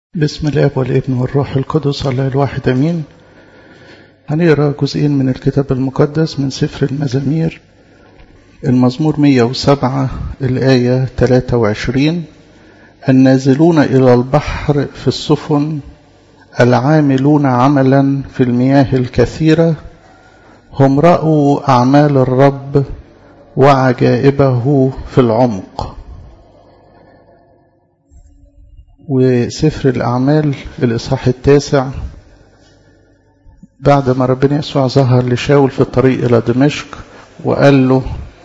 بسم الاب والابن والروح القدس الله الواحد امين هنقرا جزئين من الكتاب المقدس من سفر المزامير المزمور 107 الآية 23 النازلون إلى البحر في السفن العاملون عملا في المياه الكثيرة هم رأوا أعمال الرب وعجائبه في العمق وسفر الأعمال الإصحاح التاسع بعد ما ربنا يسوع ظهر لشاول في الطريق إلى دمشق وقال له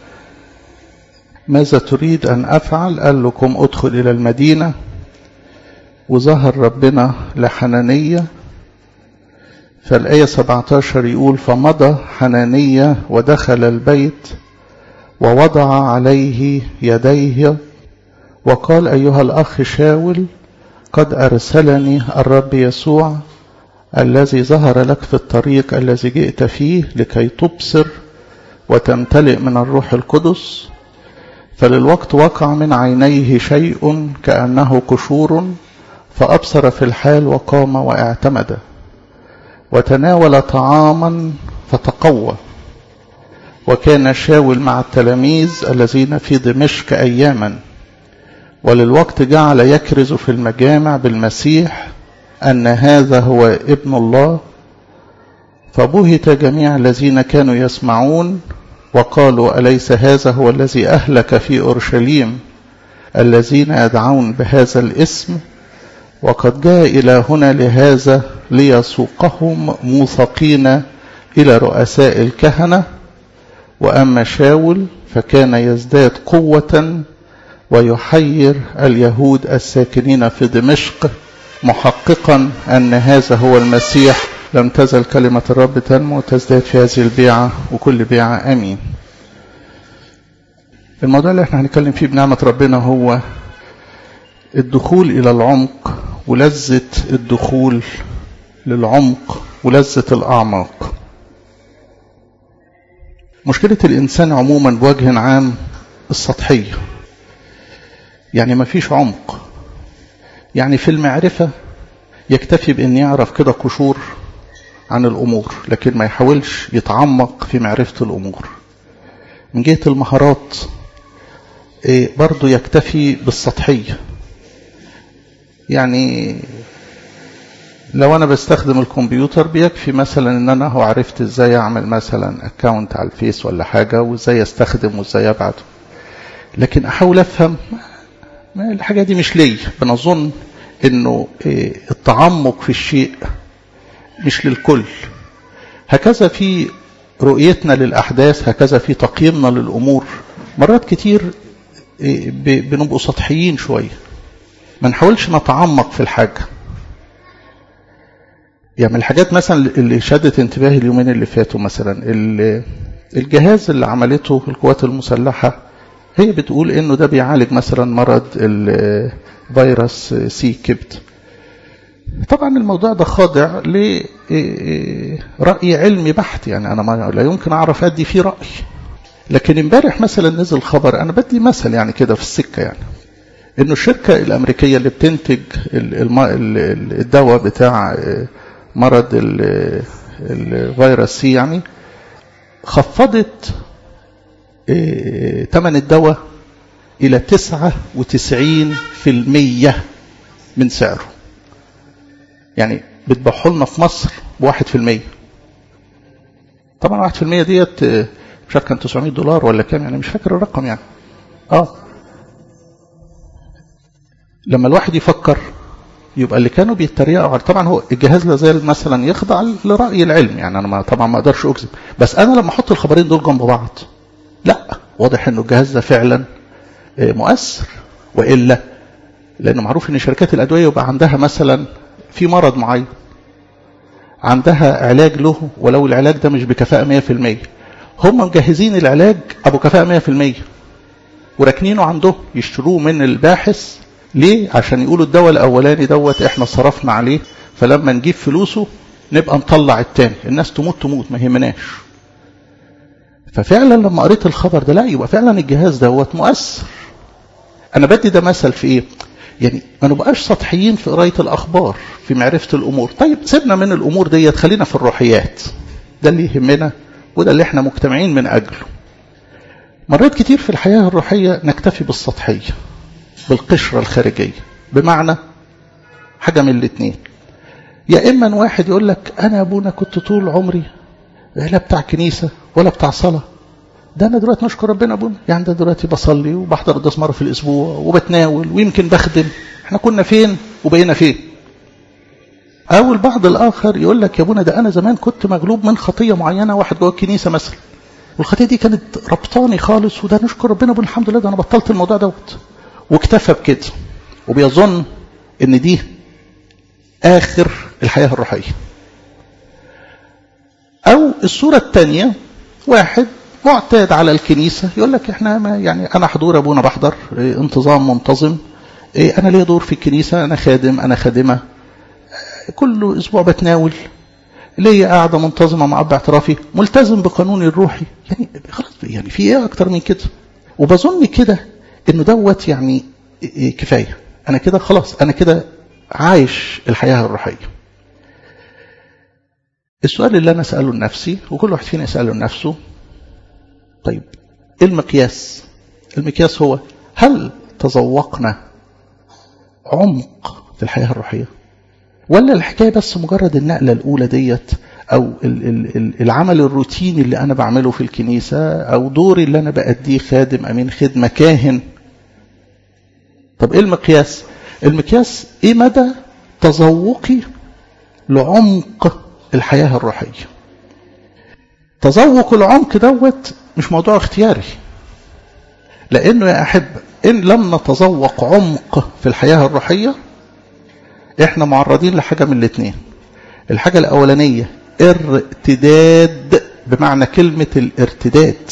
ماذا تريد أن أفعل قال له قم أدخل إلى المدينة وظهر ربنا لحنانية فالآية 17 يقول فمضى حنانية ودخل البيت ووضع عليه يديه وقال أيها الأخ شاول قد أرسلني الرب يسوع الذي ظهر لك في الطريق الذي جئت فيه لكي تبصر وتمتلئ من الروح القدس فللوقت وقع من عينيه شيء كأنه قشور فأبصر في الحال وقام واعتمد وتناول طعاما فتقوى وكان شاول مع التلاميذ الذين في دمشق أياما وللوقت جعل يكرز في المجامع بالمسيح أن هذا هو ابن الله فبهت جميع الذين كانوا يسمعون وقالوا أليس هذا هو الذي أهلك في أورشليم الذين يدعون بهذا الاسم وقد جاء إلى هنا لهذا ليسوقهم موثقين إلى رؤساء الكهنة وأما شاول فكان يزداد قوة ويحير اليهود الساكنين في دمشق محققا أن هذا هو المسيح لم تزل كلمة الرب تنمو وتزداد في هذه البيعة وكل بيعة أمين الموضوع اللي احنا هنتكلم فيه بنعمة ربنا هو الدخول إلى العمق ولذة الدخول للعمق ولذة الأعماق مشكلة الإنسان عموما بوجه عام السطحية يعني ما فيش عمق يعني في المعرفة يكتفي بأن يعرف كده قشور عن الأمور لكن ما يحاولش يتعمق في معرفة الأمور من جهة المهارات برضو يكتفي بالسطحية يعني لو أنا بستخدم الكمبيوتر بيكفي مثلا أن أنا هو عرفت إزاي أعمل مثلا أكاونت على الفيس ولا حاجة وإزاي أستخدم وإزاي أبعته لكن أحاول أفهم الحاجة دي مش لي بنظن انه التعمق في الشيء مش للكل هكذا في رؤيتنا للأحداث هكذا في تقييمنا للأمور مرات كتير بنبقوا سطحيين شوية ما نحاولش نتعمق في الحاجة يعني من الحاجات مثلا اللي شدت انتباهي اليومين اللي فاتوا مثلا الجهاز اللي عملته القوات المسلحة هي بتقول انه ده بيعالج مثلا مرض الفيروس سي كبد طبعا الموضوع ده خاضع لرأي علمي بحت يعني انا ما لا يمكن اعرف ادي فيه رأي لكن امبارح مثلا نزل خبر انا بدي مثل يعني كده في السكة يعني انه الشركة الامريكية اللي بتنتج الدواء بتاع مرض الفيروس سي يعني خفضت ثمن الدواء إلى تسعة وتسعين في المية من سعره يعني بتبيعه لنا في مصر بواحد في المية طبعا واحد في المية ديت مش عارف كان 900 دولار ولا كام يعني مش فاكر الرقم يعني اه لما الواحد يفكر يبقى اللي كانوا بيتريقوا طبعا هو الجهاز لا زال مثلا يخضع لرأي العلم يعني انا ما طبعا ما اقدرش اجزم بس انا لما احط الخبرين دول جنب بعض لا واضح انه الجهاز ده فعلا مؤثر والا لانه معروف ان شركات الادويه يبقى عندها مثلا في مرض معين عندها علاج له ولو العلاج ده مش بكفاءه 100% هم مجهزين العلاج ابو كفاءه 100% وراكنينه عندهم يشتروه من الباحث ليه عشان يقولوا الدواء الاولاني دوت احنا صرفنا عليه فلما نجيب فلوسه نبقى نطلع التاني الناس تموت تموت ما يهمناش ففعلا لما قريت الخبر ده لا يبقى فعلا الجهاز دوت مؤثر انا بدي ده مثل في ايه يعني ما نبقاش سطحيين في قرايه الاخبار في معرفه الامور طيب سيبنا من الامور ديت خلينا في الروحيات ده اللي يهمنا وده اللي احنا مجتمعين من اجله مرات كتير في الحياه الروحيه نكتفي بالسطحيه بالقشره الخارجيه بمعنى حاجه من الاثنين يا اما واحد يقول لك انا ابونا كنت طول عمري لا بتاع كنيسه ولا بتاع صلاه ده انا دلوقتي نشكر ربنا ابونا يعني ده دلوقتي بصلي وبحضر قداس مره في الاسبوع وبتناول ويمكن بخدم احنا كنا فين وبقينا فين او البعض الاخر يقول لك يا ابونا ده انا زمان كنت مغلوب من خطيه معينه واحد جوه الكنيسه مثلا والخطيه دي كانت ربطاني خالص وده نشكر ربنا ابونا الحمد لله ده انا بطلت الموضوع دوت واكتفى بكده وبيظن ان دي اخر الحياه الروحيه او الصوره الثانيه واحد معتاد على الكنيسة يقول لك احنا ما يعني انا حضور ابونا بحضر اه انتظام منتظم اه انا ليا دور في الكنيسة انا خادم انا خادمة اه كل اسبوع بتناول ليا قاعدة منتظمة مع اب اعترافي ملتزم بقانوني الروحي يعني خلاص يعني في ايه اكتر من كده وبظن كده انه دوت يعني كفاية انا كده خلاص انا كده عايش الحياة الروحية السؤال اللي انا اساله لنفسي وكل واحد فينا يساله لنفسه طيب ايه المقياس المقياس هو هل تذوقنا عمق في الحياة الروحية ولا الحكاية بس مجرد النقلة الأولى ديت أو العمل الروتيني اللي أنا بعمله في الكنيسة أو دوري اللي أنا بأديه خادم أمين خدمة كاهن طب إيه المقياس المقياس إيه مدى تذوقي لعمق الحياة الروحية تذوق العمق دوت مش موضوع اختياري لأنه يا أحب إن لم نتذوق عمق في الحياة الروحية إحنا معرضين لحاجة من الاثنين الحاجة الأولانية ارتداد بمعنى كلمة الارتداد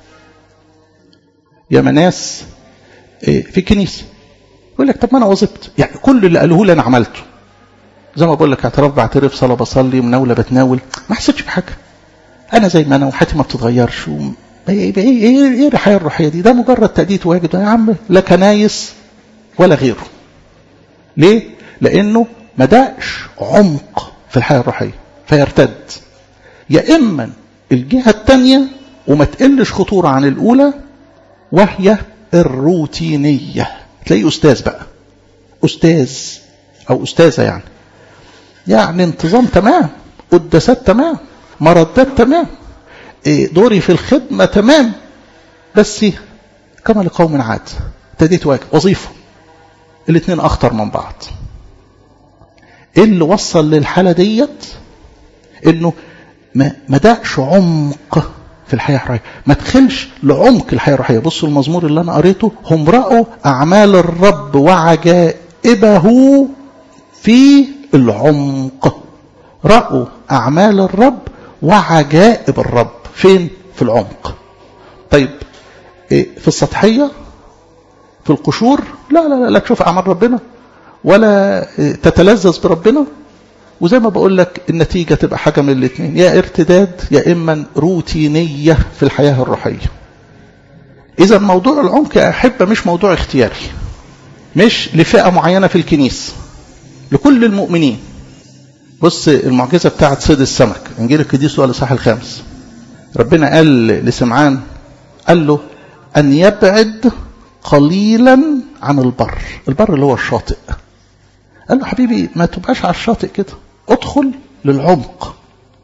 يا مناس في كنيسة يقول لك طب ما أنا وظبت يعني كل اللي قالوه لي أنا عملته زي ما بقول لك اعتراف بعترف صلاة بصلي مناولة بتناول ما حسيتش بحاجة أنا زي ما أنا وحياتي ما بتتغيرش و... ايه ايه ايه الحياه الروحيه دي ده مجرد تاديه واجب يا عم لا كنايس ولا غيره ليه لانه ما دقش عمق في الحياه الروحيه فيرتد يا اما الجهه الثانيه وما تقلش خطوره عن الاولى وهي الروتينيه تلاقيه استاذ بقى استاذ او استاذه يعني يعني انتظام تمام قداسات تمام مردات تمام دوري في الخدمة تمام بس كما لقوم عاد ابتديت واجب وظيفة الاثنين أخطر من بعض ايه اللي وصل للحالة ديت انه ما ما دقش عمق في الحياة الروحية ما تخلش لعمق الحياة الروحية بصوا المزمور اللي أنا قريته هم رأوا أعمال الرب وعجائبه في العمق رأوا أعمال الرب وعجائب الرب فين في العمق طيب إيه في السطحية في القشور لا لا لا لا تشوف أعمال ربنا ولا تتلذذ بربنا وزي ما بقول لك النتيجة تبقى حاجة من الاثنين يا ارتداد يا إما روتينية في الحياة الروحية إذا موضوع العمق يا أحبة مش موضوع اختياري مش لفئة معينة في الكنيسة لكل المؤمنين بص المعجزة بتاعت صيد السمك انجيل القديس هو الاصحاح الخامس ربنا قال لسمعان قال له ان يبعد قليلا عن البر البر اللي هو الشاطئ قال له حبيبي ما تبقاش على الشاطئ كده ادخل للعمق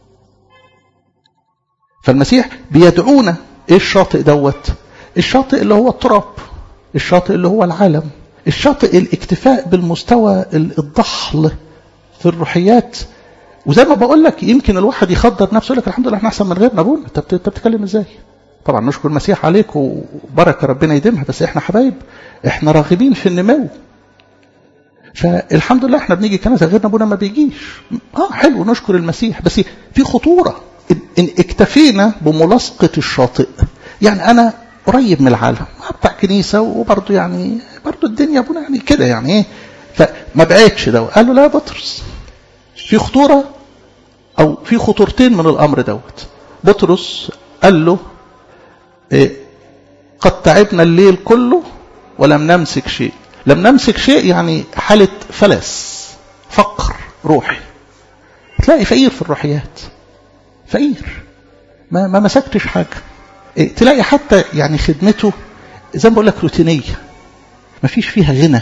فالمسيح بيدعونا ايه الشاطئ دوت الشاطئ اللي هو التراب الشاطئ اللي هو العالم الشاطئ الاكتفاء بالمستوى الضحل في الروحيات وزي ما بقول لك يمكن الواحد يخدر نفسه يقول لك الحمد لله احنا احسن من غيرنا ابونا انت بتتكلم ازاي طبعا نشكر المسيح عليك وبركه ربنا يديمها بس احنا حبايب احنا راغبين في النمو فالحمد لله احنا بنيجي كنيسه غيرنا ابونا ما بيجيش اه حلو نشكر المسيح بس في خطوره ان, إن اكتفينا بملاصقه الشاطئ يعني انا قريب من العالم بتاع كنيسه وبرضه يعني برضه الدنيا ابونا يعني كده يعني ايه فما بعدش ده قال له لا يا بطرس في خطوره او في خطورتين من الامر دوت بطرس قال له إيه قد تعبنا الليل كله ولم نمسك شيء لم نمسك شيء يعني حالة فلس فقر روحي تلاقي فقير في الروحيات فقير ما, ما مسكتش حاجة إيه تلاقي حتى يعني خدمته زي ما بقول لك روتينية ما فيش فيها غنى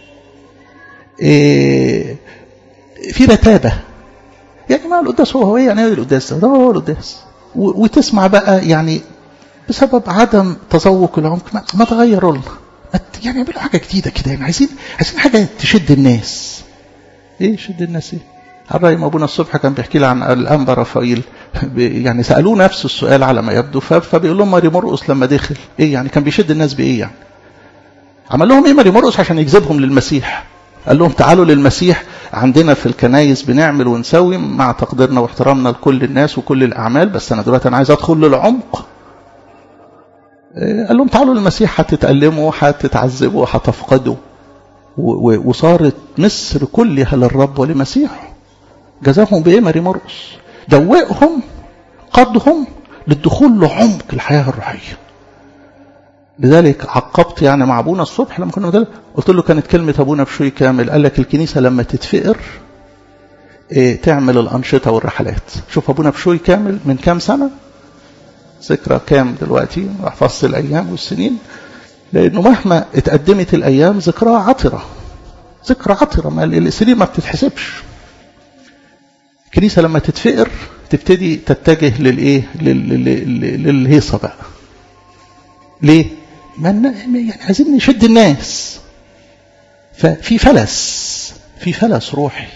إيه في رتابة يعني ما القداس هو هو يعني ايه القداس ده هو القداس وتسمع بقى يعني بسبب عدم تذوق العمق ما, ما تغيروا لنا يعني اعملوا حاجه جديده كده يعني عايزين عايزين حاجه تشد الناس ايه يشد الناس ايه الرأي ابونا الصبح كان بيحكي لي عن الانبا رفائيل يعني سالوه نفس السؤال على ما يبدو فبيقول لهم ماري مرقس لما دخل ايه يعني كان بيشد الناس بايه يعني عمل لهم ايه ماري مرقس عشان يجذبهم للمسيح قال لهم تعالوا للمسيح عندنا في الكنايس بنعمل ونسوي مع تقديرنا واحترامنا لكل الناس وكل الاعمال بس انا دلوقتي انا عايز ادخل للعمق قال لهم تعالوا للمسيح هتتألموا هتتعذبوا هتفقدوا وصارت مصر كلها للرب ولمسيحه جزاهم بايه ماري مرقس دوقهم قادهم للدخول لعمق الحياه الروحيه لذلك عقبت يعني مع ابونا الصبح لما كنا مدل... قلت له كانت كلمه ابونا بشوي كامل قال لك الكنيسه لما تتفقر إيه تعمل الانشطه والرحلات شوف ابونا بشوي كامل من كام سنه ذكرى كام دلوقتي حفظت الايام والسنين لانه مهما اتقدمت الايام ذكرى عطره ذكرى عطره ما السنين ما بتتحسبش الكنيسه لما تتفقر تبتدي تتجه للايه للهيصه بقى ليه ما يعني عايزين نشد الناس ففي فلس في فلس روحي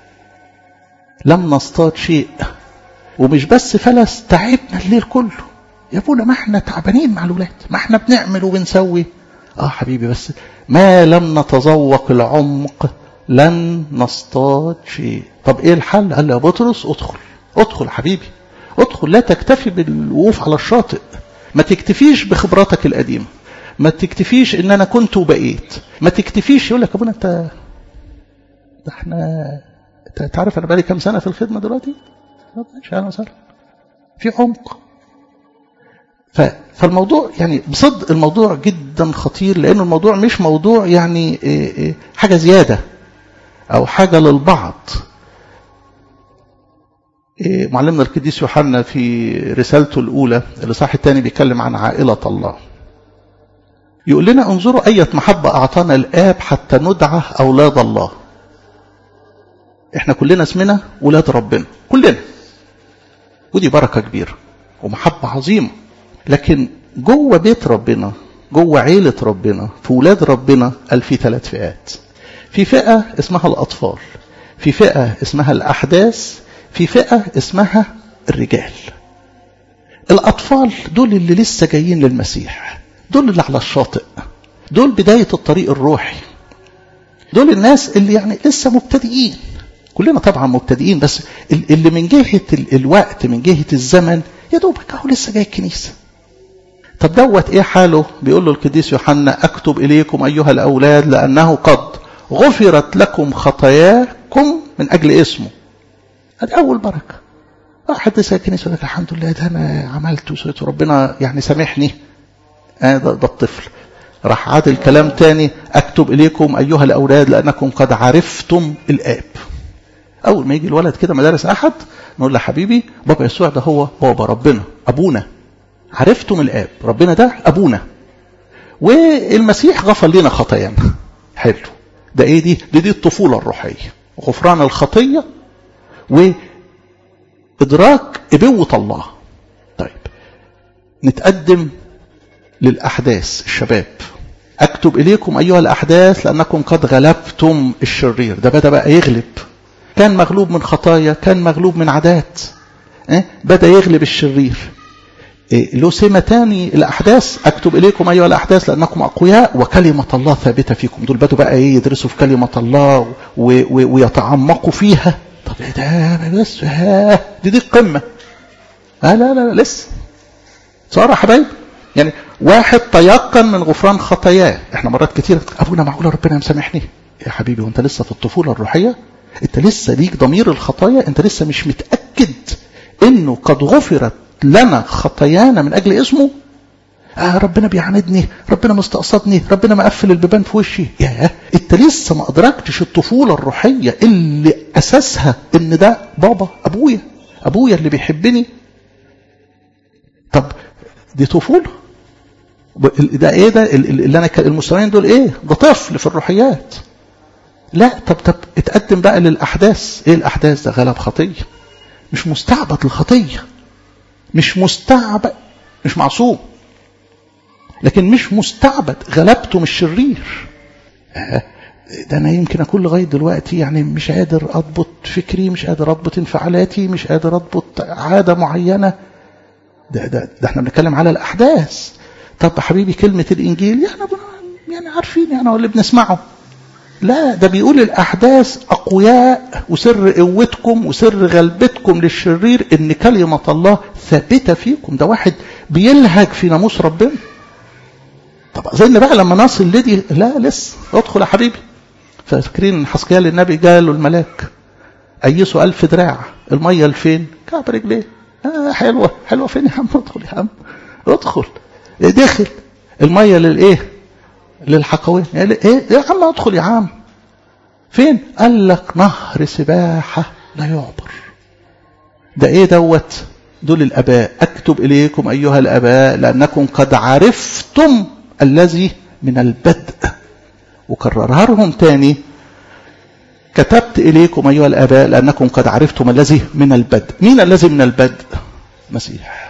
لم نصطاد شيء ومش بس فلس تعبنا الليل كله يا ابونا ما احنا تعبانين مع الولاد ما احنا بنعمل وبنسوي اه حبيبي بس ما لم نتذوق العمق لن نصطاد شيء طب ايه الحل قال يا بطرس ادخل ادخل حبيبي ادخل لا تكتفي بالوقوف على الشاطئ ما تكتفيش بخبراتك القديمه ما تكتفيش ان انا كنت وبقيت ما تكتفيش يقول لك ابونا انت ده احنا انت عارف انا بقالي كام سنه في الخدمه دلوقتي ماشي اهلا وسهلا في عمق ف... فالموضوع يعني بصدق الموضوع جدا خطير لانه الموضوع مش موضوع يعني إيه إيه حاجه زياده او حاجه للبعض إيه معلمنا القديس يوحنا في رسالته الاولى الاصحاح الثاني بيتكلم عن عائله الله يقول لنا انظروا اية محبة اعطانا الاب حتى ندعى اولاد الله احنا كلنا اسمنا ولاد ربنا كلنا ودي بركة كبيرة ومحبة عظيمة لكن جوه بيت ربنا جوه عيلة ربنا في ولاد ربنا قال في ثلاث فئات في فئة اسمها الأطفال في فئة اسمها الأحداث في فئة اسمها الرجال الأطفال دول اللي لسه جايين للمسيح دول اللي على الشاطئ دول بداية الطريق الروحي دول الناس اللي يعني لسه مبتدئين كلنا طبعا مبتدئين بس اللي من جهة الوقت من جهة الزمن يا دوبك اهو لسه جاي الكنيسة طب دوت ايه حاله بيقول له القديس يوحنا اكتب اليكم ايها الاولاد لانه قد غفرت لكم خطاياكم من اجل اسمه ادي اول بركه واحد لسه الكنيسه يقول لك الحمد لله ده انا عملت وسويت وربنا يعني سامحني آه ده, ده الطفل راح عاد الكلام تاني اكتب اليكم ايها الاولاد لانكم قد عرفتم الاب اول ما يجي الولد كده مدارس احد نقول له حبيبي بابا يسوع ده هو بابا ربنا ابونا عرفتم الاب ربنا ده ابونا والمسيح غفر لنا خطايانا حلو ده ايه دي دي, دي الطفوله الروحيه غفران الخطيه وادراك ابوه الله طيب نتقدم للاحداث الشباب اكتب اليكم ايها الاحداث لانكم قد غلبتم الشرير ده بدا بقى يغلب كان مغلوب من خطايا كان مغلوب من عادات اه؟ بدا يغلب الشرير إيه له سمة تاني الأحداث أكتب إليكم أيها الأحداث لأنكم أقوياء وكلمة الله ثابتة فيكم دول بدوا بقى إيه يدرسوا في كلمة الله و و ويتعمقوا فيها طب إيه ده بس ها دي دي القمة آه لا لا لا لسه صار يا حبايب يعني واحد تيقن من غفران خطاياه احنا مرات كتير ابونا معقوله ربنا مسامحني يا حبيبي وانت لسه في الطفوله الروحيه انت لسه ليك ضمير الخطايا انت لسه مش متاكد انه قد غفرت لنا خطايانا من اجل اسمه آه ربنا بيعاندني ربنا مستقصدني ربنا مقفل البيبان في وشي ياه انت لسه ما ادركتش الطفوله الروحيه اللي اساسها ان ده بابا ابويا ابويا اللي بيحبني طب دي طفوله ده ايه ده اللي انا المستويين دول ايه ده طفل في الروحيات لا طب طب اتقدم بقى للاحداث ايه الاحداث ده غلب خطيه مش مستعبد للخطيه مش مستعبد مش معصوم لكن مش مستعبد غلبته مش شرير ده انا يمكن اكون لغايه دلوقتي يعني مش قادر اضبط فكري مش قادر اضبط انفعالاتي مش قادر اضبط عاده معينه ده ده ده احنا بنتكلم على الاحداث طب حبيبي كلمه الانجيل يعني يعني عارفين يعني اللي بنسمعه لا ده بيقول الأحداث أقوياء وسر قوتكم وسر غلبتكم للشرير إن كلمة الله ثابتة فيكم ده واحد بيلهج في ناموس ربنا طب أظن بقى لما نصل لدي لا لسه ادخل يا حبيبي فاكرين حسكيال النبي قال الملاك أيسوا ألف دراع المية لفين كعب رجليه آه حلوة حلوة فين يا عم ادخل يا عم ادخل دخل المية للإيه للحقوين يعني ايه يا عم ادخل يا عم فين قال لك نهر سباحة لا يعبر ده ايه دوت دول الاباء اكتب اليكم ايها الاباء لانكم قد عرفتم الذي من البدء وكررها لهم تاني كتبت اليكم ايها الاباء لانكم قد عرفتم الذي من البدء مين الذي من البدء مسيح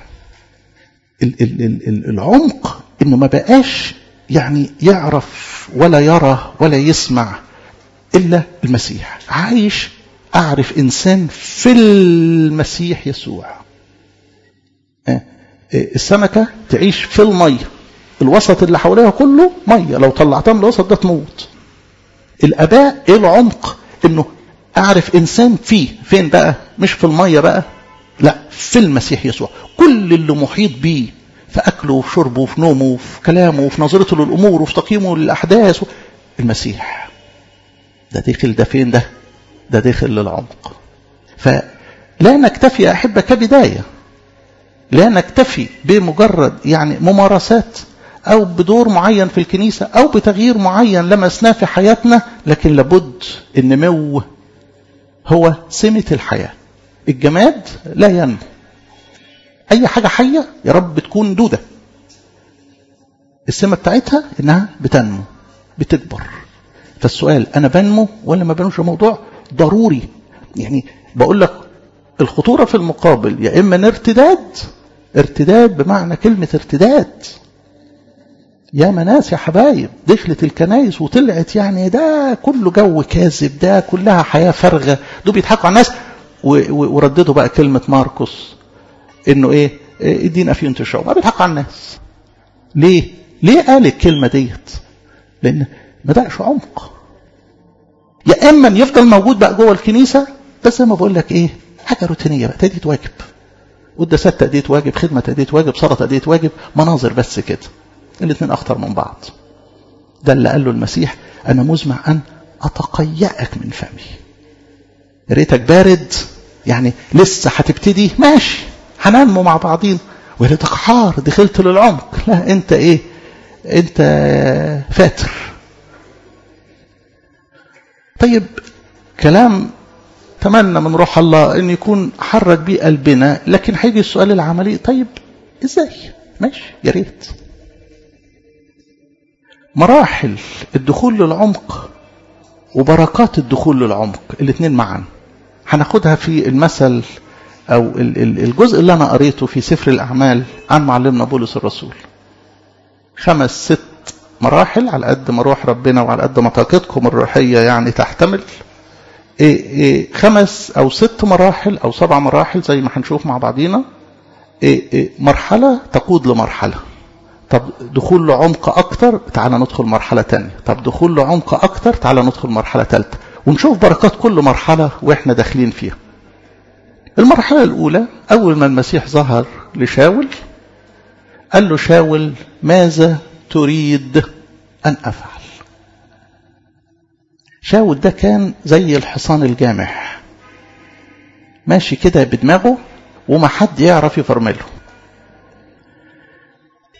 العمق انه ما بقاش يعني يعرف ولا يرى ولا يسمع إلا المسيح عايش أعرف إنسان في المسيح يسوع السمكة تعيش في المية الوسط اللي حواليها كله مية لو طلعتها من الوسط ده تموت الأباء إيه العمق إنه أعرف إنسان فيه فين بقى مش في المية بقى لا في المسيح يسوع كل اللي محيط بيه في أكله وفي شربه وفي نومه وفي كلامه وفي نظرته للأمور وفي تقييمه للأحداث المسيح ده داخل ده فين ده ده داخل للعمق فلا نكتفي يا أحبة كبداية لا نكتفي بمجرد يعني ممارسات أو بدور معين في الكنيسة أو بتغيير معين لمسناه في حياتنا لكن لابد النمو هو سمة الحياة الجماد لا ينمو أي حاجة حية يا رب تكون دودة السمة بتاعتها إنها بتنمو بتكبر فالسؤال أنا بنمو ولا ما بنموش الموضوع ضروري يعني بقول لك الخطورة في المقابل يا إما ارتداد ارتداد بمعنى كلمة ارتداد يا ناس يا حبايب دخلت الكنايس وطلعت يعني ده كله جو كاذب ده كلها حياة فارغة دول بيضحكوا على الناس ورددوا بقى كلمة ماركوس انه ايه ادينا فيه انتشار ما بيضحكوا على الناس ليه ليه قال الكلمة ديت لان ما دقش عمق يا اما يفضل موجود بقى جوه الكنيسة ده زي ما بقول لك ايه حاجة روتينية بقى تأدية واجب قداسات تأدية واجب خدمة تأدية واجب صلاة تأدية واجب مناظر بس كده الاثنين اخطر من بعض ده اللي قال له المسيح انا مزمع ان اتقيأك من فمي ريتك بارد يعني لسه هتبتدي ماشي هننمو مع بعضين وريتك حار دخلت للعمق لا انت ايه انت فاتر طيب كلام تمنى من روح الله ان يكون حرك بيه قلبنا لكن هيجي السؤال العملي طيب ازاي ماشي يا ريت مراحل الدخول للعمق وبركات الدخول للعمق الاثنين معا هناخدها في المثل او الجزء اللي انا قريته في سفر الاعمال عن معلمنا بولس الرسول خمس ست مراحل على قد ما روح ربنا وعلى قد ما طاقتكم الروحيه يعني تحتمل إيه إيه خمس او ست مراحل او سبع مراحل زي ما هنشوف مع بعضينا إيه مرحله تقود لمرحله طب دخول لعمق اكتر تعال ندخل مرحله تانية طب دخول لعمق اكتر تعال ندخل مرحله ثالثه ونشوف بركات كل مرحله واحنا داخلين فيها المرحله الاولى اول ما المسيح ظهر لشاول قال له شاول ماذا تريد ان افعل شاول ده كان زي الحصان الجامح ماشي كده بدماغه وما حد يعرف يفرمله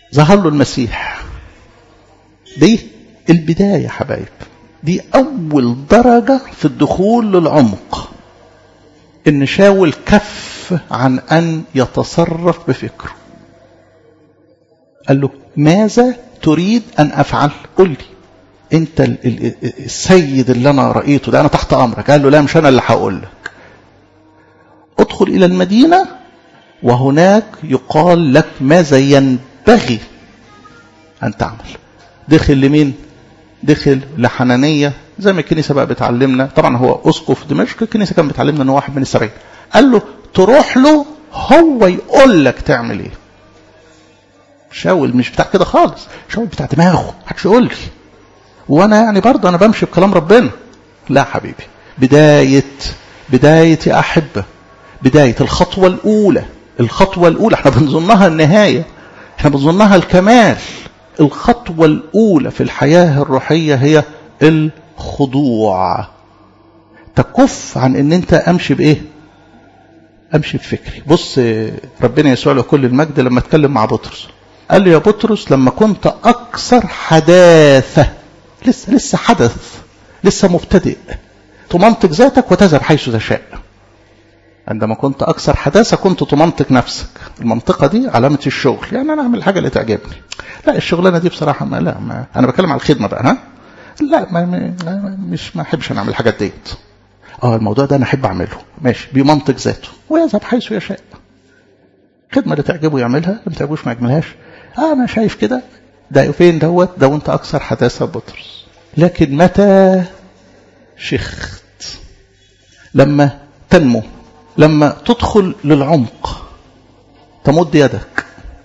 ظهر له المسيح دي البداية يا حبايب دي أول درجة في الدخول للعمق إن شاول كف عن أن يتصرف بفكره قال له ماذا تريد أن أفعل قل لي أنت السيد اللي أنا رأيته ده أنا تحت أمرك قال له لا مش أنا اللي هقول لك ادخل إلى المدينة وهناك يقال لك ماذا ينبغي أن تعمل دخل لمين دخل لحنانية زي ما الكنيسة بقى بتعلمنا طبعا هو أسقف دمشق الكنيسة كانت بتعلمنا أنه واحد من السبعين قال له تروح له هو يقول لك تعمل ايه شاول مش بتاع كده خالص شاول بتاع دماغه محدش يقول لي وانا يعني برضه انا بمشي بكلام ربنا لا حبيبي بداية بداية يا أحبة بداية الخطوة الأولى الخطوة الأولى احنا بنظنها النهاية احنا بنظنها الكمال الخطوة الأولى في الحياة الروحية هي الخضوع تكف عن ان انت امشي بايه امشي بفكري بص ربنا يسوع له كل المجد لما اتكلم مع بطرس قال له يا بطرس لما كنت اكثر حداثة لسه لسه حدث لسه مبتدئ تمنطق ذاتك وتذهب حيث تشاء عندما كنت أكثر حداثة كنت تمنطق نفسك المنطقة دي علامة الشغل يعني أنا أعمل الحاجة اللي تعجبني لا الشغلانة دي بصراحة ما لا ما أنا بتكلم على الخدمة بقى ها لا ما ما مش ما أحبش أنا أعمل الحاجات ديت اه الموضوع ده أنا أحب أعمله ماشي بمنطق ذاته ويذهب حيث يشاء الخدمة اللي تعجبه يعملها اللي تعجبوش ما يعملهاش آه أنا شايف كده ده فين دوت ده وأنت أكثر حداثة بطرس لكن متى شخت لما تنمو لما تدخل للعمق تمد يدك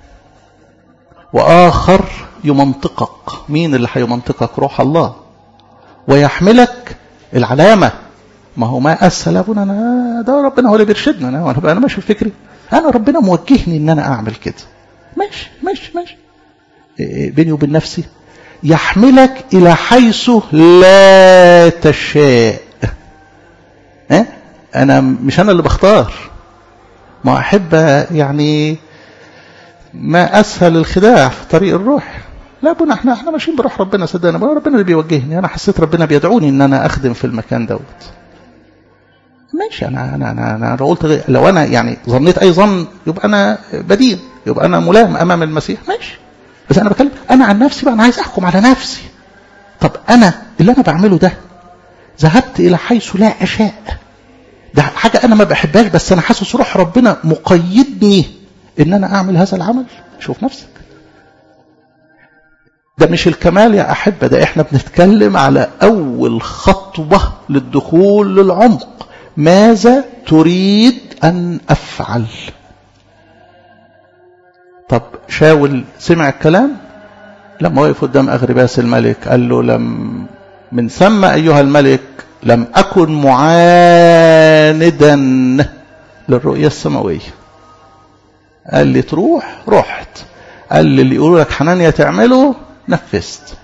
وآخر يمنطقك مين اللي هيمنطقك روح الله ويحملك العلامة ما هو ما أسهل أبونا أنا ده ربنا هو اللي بيرشدنا أنا أنا, أنا ماشي في فكري أنا ربنا موجهني إن أنا أعمل كده ماشي ماشي ماشي بيني وبين نفسي يحملك إلى حيث لا تشاء ها أنا مش أنا اللي بختار ما أحب يعني ما أسهل الخداع في طريق الروح لا بنا احنا احنا ماشيين بروح ربنا صدقنا بنا ربنا اللي بيوجهني انا حسيت ربنا بيدعوني ان انا اخدم في المكان دوت ماشي انا انا انا, أنا قلت لو انا يعني ظنيت اي ظن يبقى انا بدين يبقى انا ملام امام المسيح ماشي بس انا بتكلم انا عن نفسي بقى انا عايز احكم على نفسي طب انا اللي انا بعمله ده ذهبت الى حيث لا اشاء ده حاجه انا ما بحبهاش بس انا حاسس روح ربنا مقيدني ان انا اعمل هذا العمل شوف نفسك ده مش الكمال يا احبه ده احنا بنتكلم على اول خطوه للدخول للعمق ماذا تريد ان افعل طب شاول سمع الكلام لما وقف قدام أغرباس الملك قال له لم من ثم أيها الملك لم أكن معاندا للرؤية السماوية قال لي تروح رحت قال لي اللي يقولوا لك حنانيا تعمله نفذت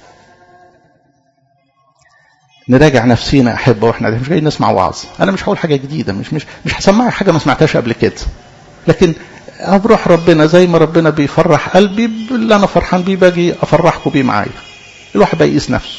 نراجع نفسينا احبه واحنا مش جايين نسمع وعظ انا مش هقول حاجه جديده مش مش مش هسمعك حاجه ما سمعتهاش قبل كده لكن بروح ربنا زي ما ربنا بيفرح قلبي اللي انا فرحان بيه باجي افرحكم بيه معايا الواحد بقى يقيس نفسه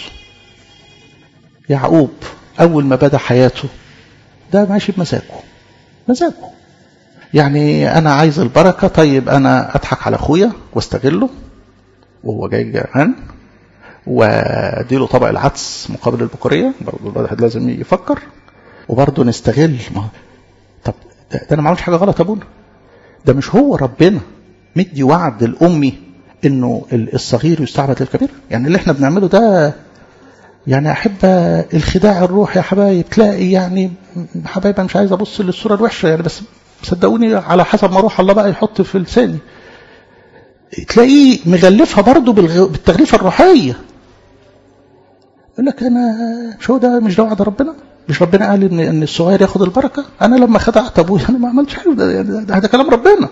يعقوب اول ما بدا حياته ده ماشي بمزاجه مزاجه يعني انا عايز البركه طيب انا اضحك على اخويا واستغله وهو جاي جعان واديله طبق العدس مقابل البكوريه برضه الواحد لازم يفكر وبرضه نستغل ما طب ده, ده انا ما عملتش حاجه غلط يا ابونا ده مش هو ربنا مدي وعد الأمي إنه الصغير يستعبد للكبير يعني اللي احنا بنعمله ده يعني أحب الخداع الروح يا حبايب تلاقي يعني حبايب أنا مش عايز أبص للصورة الوحشة يعني بس صدقوني على حسب ما روح الله بقى يحط في لساني تلاقيه مغلفها برضه بالتغليفة الروحية يقول لك أنا مش هو ده مش ده وعد ربنا مش ربنا قال ان ان الصغير ياخد البركه انا لما خدعت ابويا انا ما عملتش حاجه ده, ده, ده, ده كلام ربنا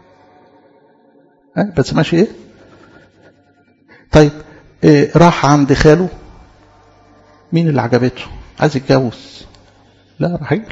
أه بس ماشي ايه طيب إيه راح عند خاله مين اللي عجبته عايز يتجوز لا رحيل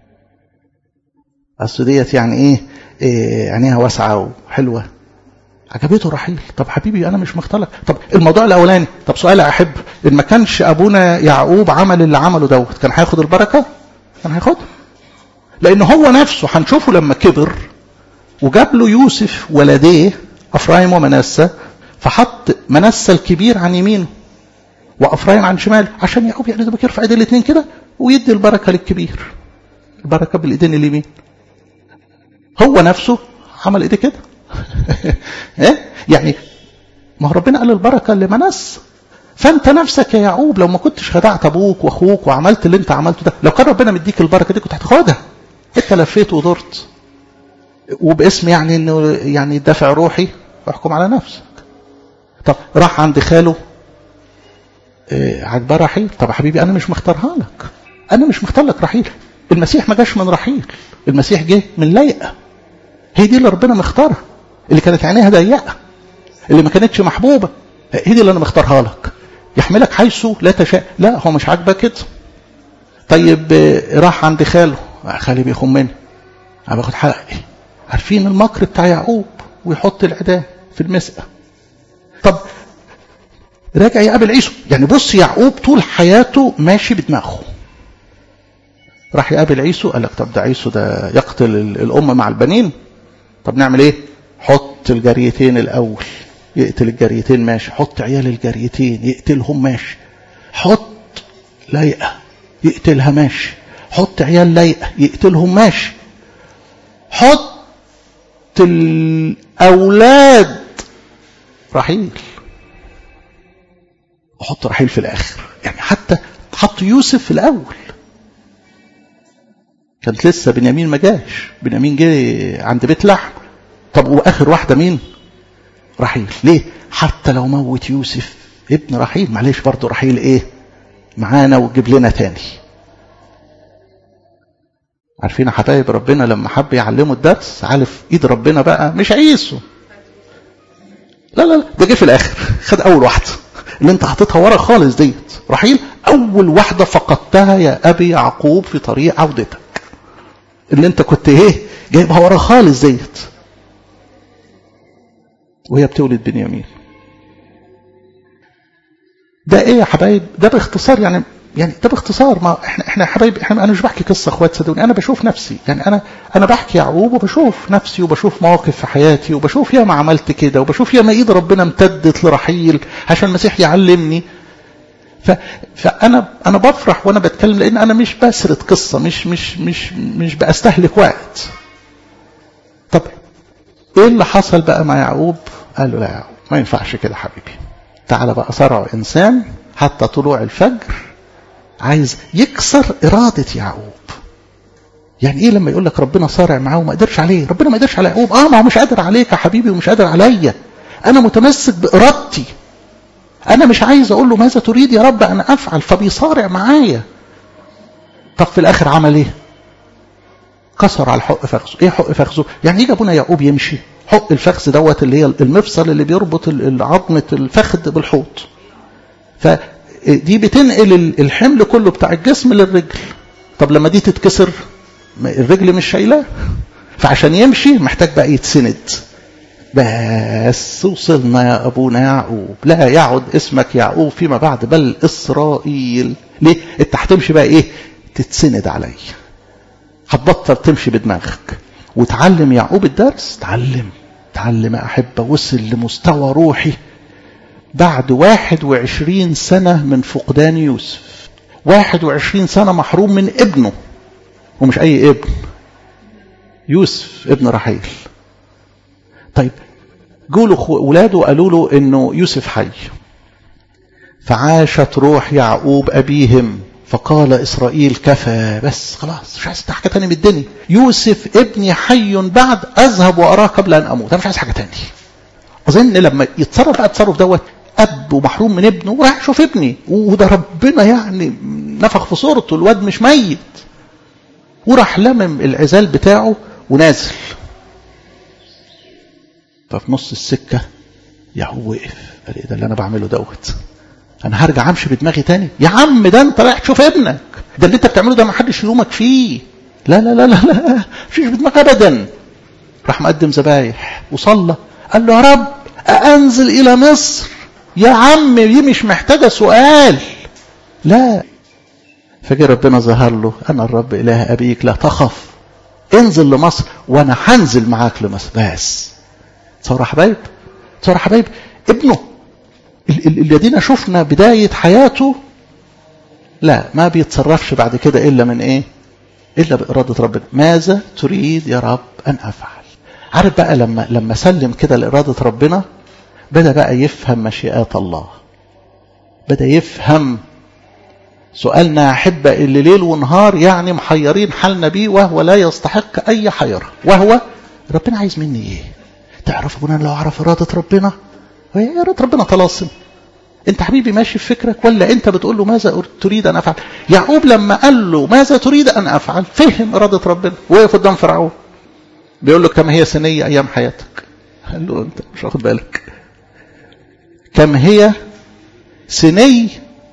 اصل ديت يعني ايه, إيه عينيها واسعه وحلوه عجبته رحيل طب حبيبي انا مش مختلف طب الموضوع الاولاني طب سؤال احب ان ما كانش ابونا يعقوب عمل اللي عمله دوت كان هياخد البركه كان هياخدها لان هو نفسه هنشوفه لما كبر وجاب له يوسف ولديه افرايم ومنسى فحط منسى الكبير عن يمينه وافرايم عن شماله عشان يعقوب يعني ده يرفع ايديه الاثنين كده ويدي البركه للكبير البركه بالايدين اليمين هو نفسه عمل ايديه كده ايه يعني ما هو ربنا قال البركه لمنس فانت نفسك يا يعقوب لو ما كنتش خدعت ابوك واخوك وعملت اللي انت عملته ده لو كان ربنا مديك البركه دي كنت هتاخدها انت لفيت ودرت وباسم يعني انه يعني دافع روحي احكم على نفسك طب راح عند خاله إيه عجباه رحيل طب يا حبيبي انا مش مختارها لك انا مش مختار لك رحيل المسيح ما جاش من رحيل المسيح جه من ليئه هي دي اللي ربنا مختارها اللي كانت عينيها ضيقه اللي ما كانتش محبوبه هي دي اللي انا مختارها لك يحملك حيث لا تشاء لا هو مش عاجبك كده طيب راح عند خاله خالي بيخمني انا باخد حقي عارفين المكر بتاع يعقوب ويحط العداء في المسقى طب راجع يقابل عيسو يعني بص يعقوب طول حياته ماشي بدماغه راح يقابل عيسو قال لك طب ده عيسو ده يقتل الام مع البنين طب نعمل ايه حط الجريتين الاول يقتل الجريتين ماشي حط عيال الجريتين يقتلهم ماشي حط لايقه يقتلها ماشي حط عيال لايقه يقتلهم ماشي حط الاولاد رحيل وحط رحيل في الاخر يعني حتى حط يوسف في الاول كانت لسه بنيامين ما جاش بنيامين جه عند بيت لحم طب واخر واحده مين رحيل ليه حتى لو موت يوسف ابن رحيل معلش برضه رحيل ايه معانا وتجيب لنا تاني عارفين حبايب ربنا لما حب يعلموا الدرس عارف ايد ربنا بقى مش عيسو لا لا لا ده جه في الاخر خد اول واحده اللي انت حاططها ورا خالص ديت رحيل اول واحده فقدتها يا ابي يعقوب في طريق عودتك اللي انت كنت ايه جايبها ورا خالص ديت وهي بتولد بنيامين ده ايه يا حبايب ده باختصار يعني يعني ده باختصار ما احنا احنا حبايب احنا انا مش بحكي قصه اخوات صدقوني انا بشوف نفسي يعني انا انا بحكي يعقوب وبشوف نفسي وبشوف مواقف في حياتي وبشوف ياما عملت كده وبشوف ياما ايد ربنا امتدت لرحيل عشان المسيح يعلمني ف فانا انا بفرح وانا بتكلم لان انا مش بسرد قصه مش مش مش مش بستهلك وقت طب ايه اللي حصل بقى مع يعقوب قال له لا يا يعقوب ما ينفعش كده حبيبي تعالى بقى صرع انسان حتى طلوع الفجر عايز يكسر إرادة يعقوب يعني ايه لما يقول لك ربنا صارع معاه وما قدرش عليه ربنا ما قدرش على يعقوب اه ما هو مش قادر عليك يا حبيبي ومش قادر عليا انا متمسك بارادتي انا مش عايز اقول له ماذا تريد يا رب ان افعل فبيصارع معايا طب في الاخر عمل ايه كسر على الحق فخذه ايه حق فخذه يعني يجي ابونا يعقوب يمشي حق الفخذ دوت اللي هي المفصل اللي بيربط عظمه الفخذ بالحوض فدي بتنقل الحمل كله بتاع الجسم للرجل طب لما دي تتكسر الرجل مش شايلاه فعشان يمشي محتاج بقى يتسند بس وصلنا يا ابونا يعقوب لا يعد اسمك يعقوب فيما بعد بل اسرائيل ليه انت هتمشي بقى ايه تتسند عليا هتبطل تمشي بدماغك وتعلم يعقوب الدرس تعلم تعلم أحبة وصل لمستوى روحي بعد واحد وعشرين سنة من فقدان يوسف واحد وعشرين سنة محروم من ابنه ومش أي ابن يوسف ابن رحيل طيب جولوا ولاده قالوا له انه يوسف حي فعاشت روح يعقوب ابيهم فقال إسرائيل كفى بس خلاص مش عايز حاجة تاني من الدنيا يوسف ابني حي بعد أذهب وأراه قبل أن أموت أنا مش عايز حاجة تاني أظن لما يتصرف بقى التصرف دوت أب ومحروم من ابنه وراح يشوف ابني وده ربنا يعني نفخ في صورته الواد مش ميت وراح لمم العزال بتاعه ونازل ففي نص السكة يعقوب وقف قال ايه ده اللي انا بعمله دوت انا هرجع امشي بدماغي تاني يا عم ده انت رايح تشوف ابنك ده اللي انت بتعمله ده ما حدش يلومك فيه لا لا لا لا لا مفيش بدماغ ابدا راح مقدم ذبايح وصلى قال له يا رب أنزل إلى مصر يا عم دي مش محتاجة سؤال لا فجاء ربنا ظهر له أنا الرب إله أبيك لا تخف انزل لمصر وأنا هنزل معاك لمصر بس تصور يا حبايب تصور يا حبايب ابنه الذين شفنا بداية حياته لا ما بيتصرفش بعد كده إلا من إيه إلا بإرادة ربنا ماذا تريد يا رب أن أفعل عارف بقى لما لما سلم كده لإرادة ربنا بدأ بقى يفهم مشيئات الله بدأ يفهم سؤالنا أحبة اللي ليل ونهار يعني محيرين حالنا بيه وهو لا يستحق أي حيرة وهو ربنا عايز مني إيه تعرف أبونا لو أعرف إرادة ربنا هي إرادة ربنا طلاسم أنت حبيبي ماشي في فكرك ولا أنت بتقول له ماذا تريد أن أفعل يعقوب لما قال له ماذا تريد أن أفعل فهم إرادة ربنا وقف قدام فرعون بيقول له كم هي سنية أيام حياتك قال له أنت مش واخد بالك كم هي سني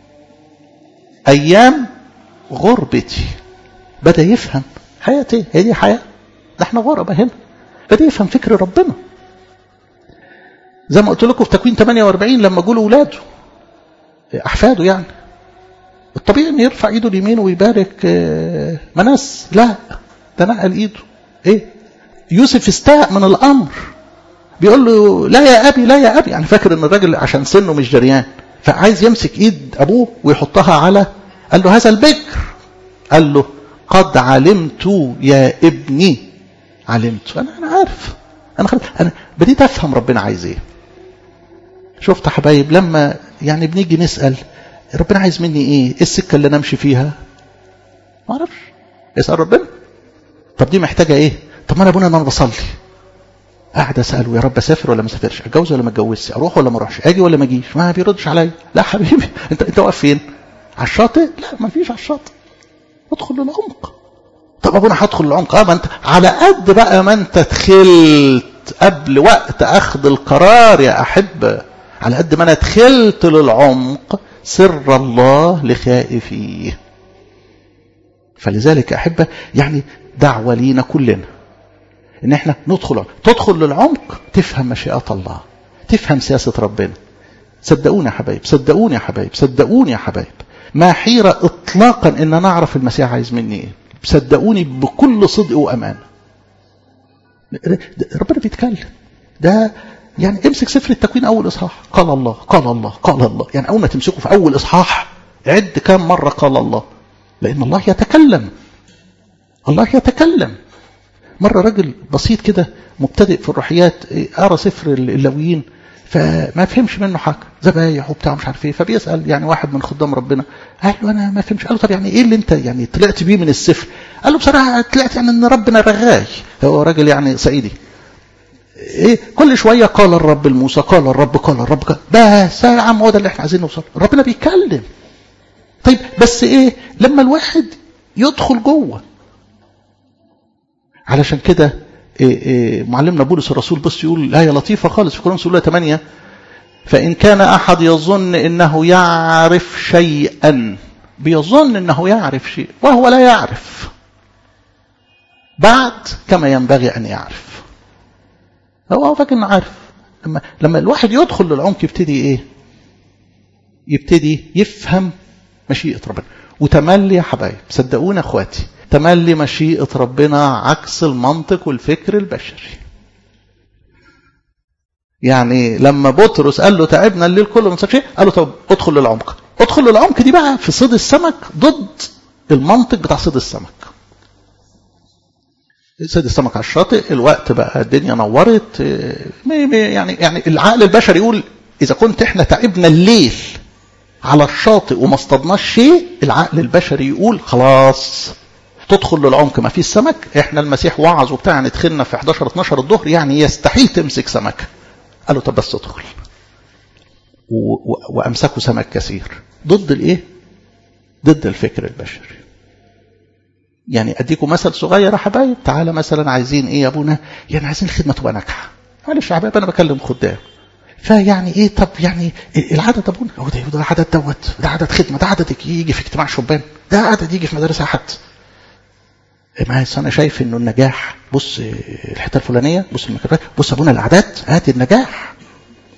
أيام غربتي بدأ يفهم حياتي هي دي حياة ده احنا غربة هنا بدأ يفهم فكر ربنا زي ما قلت لكم في تكوين 48 لما جولوا ولاده أحفاده يعني الطبيعي انه يرفع ايده اليمين ويبارك مناس لا ده نقل ايده ايه يوسف استاء من الامر بيقول له لا يا ابي لا يا ابي يعني فاكر ان الراجل عشان سنه مش جريان فعايز يمسك ايد ابوه ويحطها على قال له هذا البكر قال له قد علمت يا ابني علمت انا انا عارف انا خلص انا بديت افهم ربنا عايز ايه شفت يا حبايب لما يعني بنيجي نسال ربنا عايز مني ايه ايه السكه اللي انا امشي فيها ما اعرفش اسال ربنا طب دي محتاجه ايه طب ما انا ابونا انا بصلي قاعد اساله يا رب اسافر ولا ما اسافرش اتجوز ولا ما اتجوزش اروح ولا ما اروحش اجي ولا ما اجيش ما بيردش عليا لا حبيبي انت انت واقف فين على الشاطئ لا ما فيش على الشاطئ ادخل للعمق طب ابونا هدخل للعمق اه ما انت على قد بقى ما انت دخلت قبل وقت اخذ القرار يا احبه على قد ما انا دخلت للعمق سر الله لخائفيه فلذلك احبه يعني دعوه لينا كلنا ان احنا ندخل تدخل للعمق تفهم مشيئات الله تفهم سياسه ربنا صدقوني يا حبايب صدقوني يا حبايب صدقوني يا حبايب ما حيرة اطلاقا ان انا اعرف المسيح عايز مني ايه صدقوني بكل صدق وامان ربنا بيتكلم ده يعني امسك سفر التكوين اول اصحاح قال الله قال الله قال الله يعني اول ما تمسكه في اول اصحاح عد كام مره قال الله لان الله يتكلم الله يتكلم مرة راجل بسيط كده مبتدئ في الروحيات قرا سفر اللاويين فما فهمش منه حاجه ذبايح وبتاع مش عارف ايه فبيسال يعني واحد من خدام ربنا قال له انا ما فهمش قال له طب يعني ايه اللي انت يعني طلعت بيه من السفر قال له بصراحه طلعت يعني ان ربنا رغاي هو راجل يعني صعيدي ايه كل شويه قال الرب لموسى قال الرب قال الرب قال بس يا عم هو ده اللي احنا عايزين نوصل ربنا بيتكلم طيب بس ايه لما الواحد يدخل جوه علشان كده إيه إيه معلمنا بولس الرسول بص يقول آية لطيفة خالص في كورنثوس الأولى 8 فإن كان أحد يظن أنه يعرف شيئا بيظن أنه يعرف شيء وهو لا يعرف بعد كما ينبغي أن يعرف هو فاكر أنه عارف لما, لما الواحد يدخل للعمق يبتدي إيه يبتدي يفهم مشيئة ربنا وتملي يا حبايب صدقونا اخواتي تملي مشيئة ربنا عكس المنطق والفكر البشري يعني لما بطرس قال له تعبنا الليل كله من شيء قال له طب ادخل للعمق ادخل للعمق دي بقى في صيد السمك ضد المنطق بتاع صيد السمك صيد السمك على الشاطئ الوقت بقى الدنيا نورت يعني يعني العقل البشري يقول اذا كنت احنا تعبنا الليل على الشاطئ وما اصطدناش شيء العقل البشري يقول خلاص تدخل للعمق ما فيش سمك احنا المسيح وعظ وبتاع يعني دخلنا في 11 12 الظهر يعني يستحيل تمسك سمكه قال له طب بس ادخل وامسكوا سمك كثير ضد الايه ضد الفكر البشري يعني اديكم مثل صغير يا حبايب تعالى مثلا عايزين ايه يا ابونا يعني عايزين الخدمه تبقى ناجحه معلش يا حبايب انا بكلم خدام فيعني ايه طب يعني العدد ابونا هو ده ده عدد دوت ده عدد خدمه ده عدد يجي في اجتماع شبان ده عدد يجي في مدارس احد ما انا شايف انه النجاح بص الحته الفلانيه بص الميكروفون بص ابونا الاعداد هات النجاح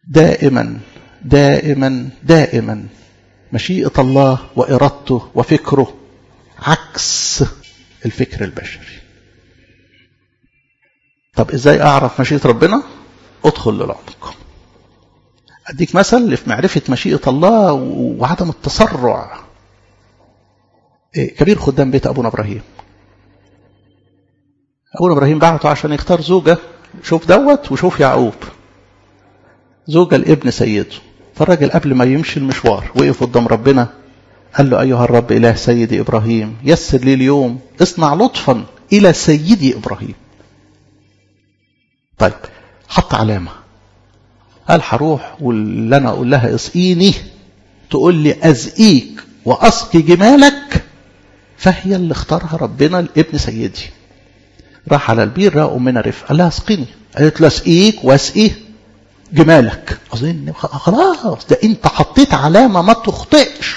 دائما دائما دائما مشيئة الله وإرادته وفكره عكس الفكر البشري طب ازاي اعرف مشيئة ربنا ادخل للعمق اديك مثل في معرفة مشيئة الله وعدم التسرع كبير خدام بيت ابونا ابراهيم ابونا ابراهيم بعته عشان يختار زوجة شوف دوت وشوف يعقوب زوجة لابن سيده فالراجل قبل ما يمشي المشوار وقف قدام ربنا قال له أيها الرب إله سيدي إبراهيم يسر لي اليوم اصنع لطفا إلى سيدي إبراهيم طيب حط علامة قال هروح واللي أنا أقول لها اسقيني تقول لي أزقيك وأسقي جمالك فهي اللي اختارها ربنا لابن سيدي راح على البير رأى أمنا رفقة قال لها اسقيني قالت له اسقيك واسقي جمالك أظن خلاص ده أنت حطيت علامة ما تخطئش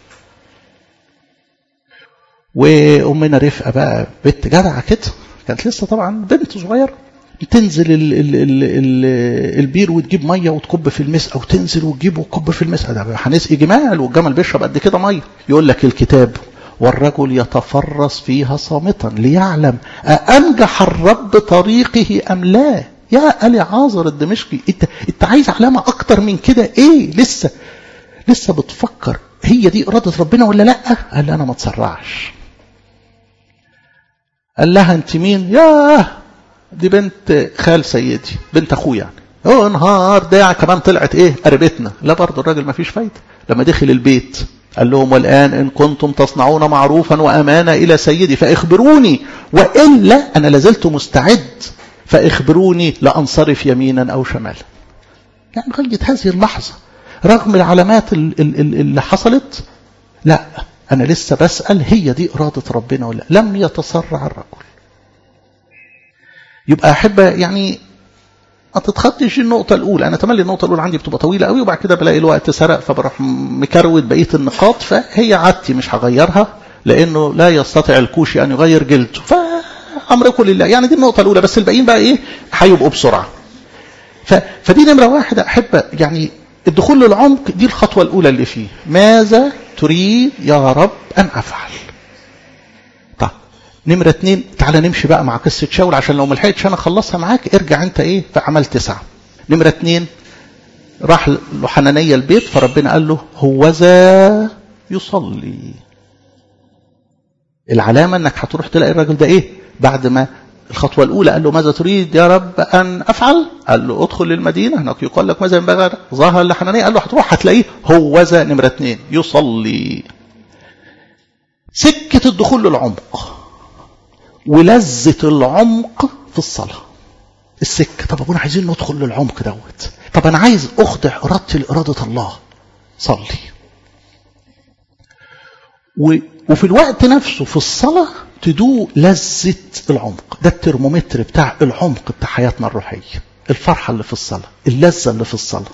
وأمنا رفقة بقى بنت جدعة كده كانت لسه طبعا بنت صغيرة تنزل ال ال ال ال البير وتجيب ميه وتكب في المسقى وتنزل وتجيب وتكب في المسقى ده هنسقي جمال والجمل بيشرب قد كده ميه يقول لك الكتاب والرجل يتفرس فيها صامتا ليعلم أأنجح الرب طريقه أم لا يا ألي عازر الدمشقي انت, انت عايز علامة أكتر من كده إيه لسه لسه بتفكر هي دي إرادة ربنا ولا لأ قال أنا ما تسرعش قال لها أنت مين ياه دي بنت خال سيدي بنت أخويا يعني هو نهار ده كمان طلعت إيه قربتنا لا برضه الراجل ما فيش فايدة لما دخل البيت قال لهم والآن إن كنتم تصنعون معروفا وأمانة إلى سيدي فإخبروني وإلا أنا لازلت مستعد فإخبروني لأنصرف يمينا أو شمالا يعني لغاية هذه اللحظة رغم العلامات اللي حصلت لا أنا لسه بسأل هي دي إرادة ربنا ولا لم يتسرع الرجل يبقى أحب يعني ما تتخطيش النقطة الأولى أنا تملي النقطة الأولى عندي بتبقى طويلة قوي وبعد كده بلاقي الوقت سرق فبروح مكروت بقية النقاط فهي عادتي مش هغيرها لأنه لا يستطيع الكوشي أن يغير جلده فأمركم لله يعني دي النقطة الأولى بس الباقيين بقى إيه هيبقوا بسرعة ف... فدي نمرة واحد أحب يعني الدخول للعمق دي الخطوة الأولى اللي فيه ماذا تريد يا رب أن أفعل طيب نمرة اتنين تعالى نمشي بقى مع قصة شاول عشان لو ملحقتش أنا أخلصها معاك ارجع أنت إيه في عمل تسعة نمرة اتنين راح له حنانية البيت فربنا قال له هوذا يصلي العلامة انك هتروح تلاقي الراجل ده ايه بعد ما الخطوة الأولى قال له ماذا تريد يا رب أن أفعل قال له ادخل للمدينة هناك يقال لك ماذا ينبغي ظهر لحنانية قال له هتروح هتلاقيه هوذا نمرة اثنين يصلي سكة الدخول للعمق ولذة العمق في الصلاة السكة طب أبونا عايزين ندخل للعمق دوت طب أنا عايز أخضع إرادتي لإرادة الله صلي وفي الوقت نفسه في الصلاة تدوق لذة العمق ده الترمومتر بتاع العمق بتاع حياتنا الروحية الفرحة اللي في الصلاة اللذة اللي في الصلاة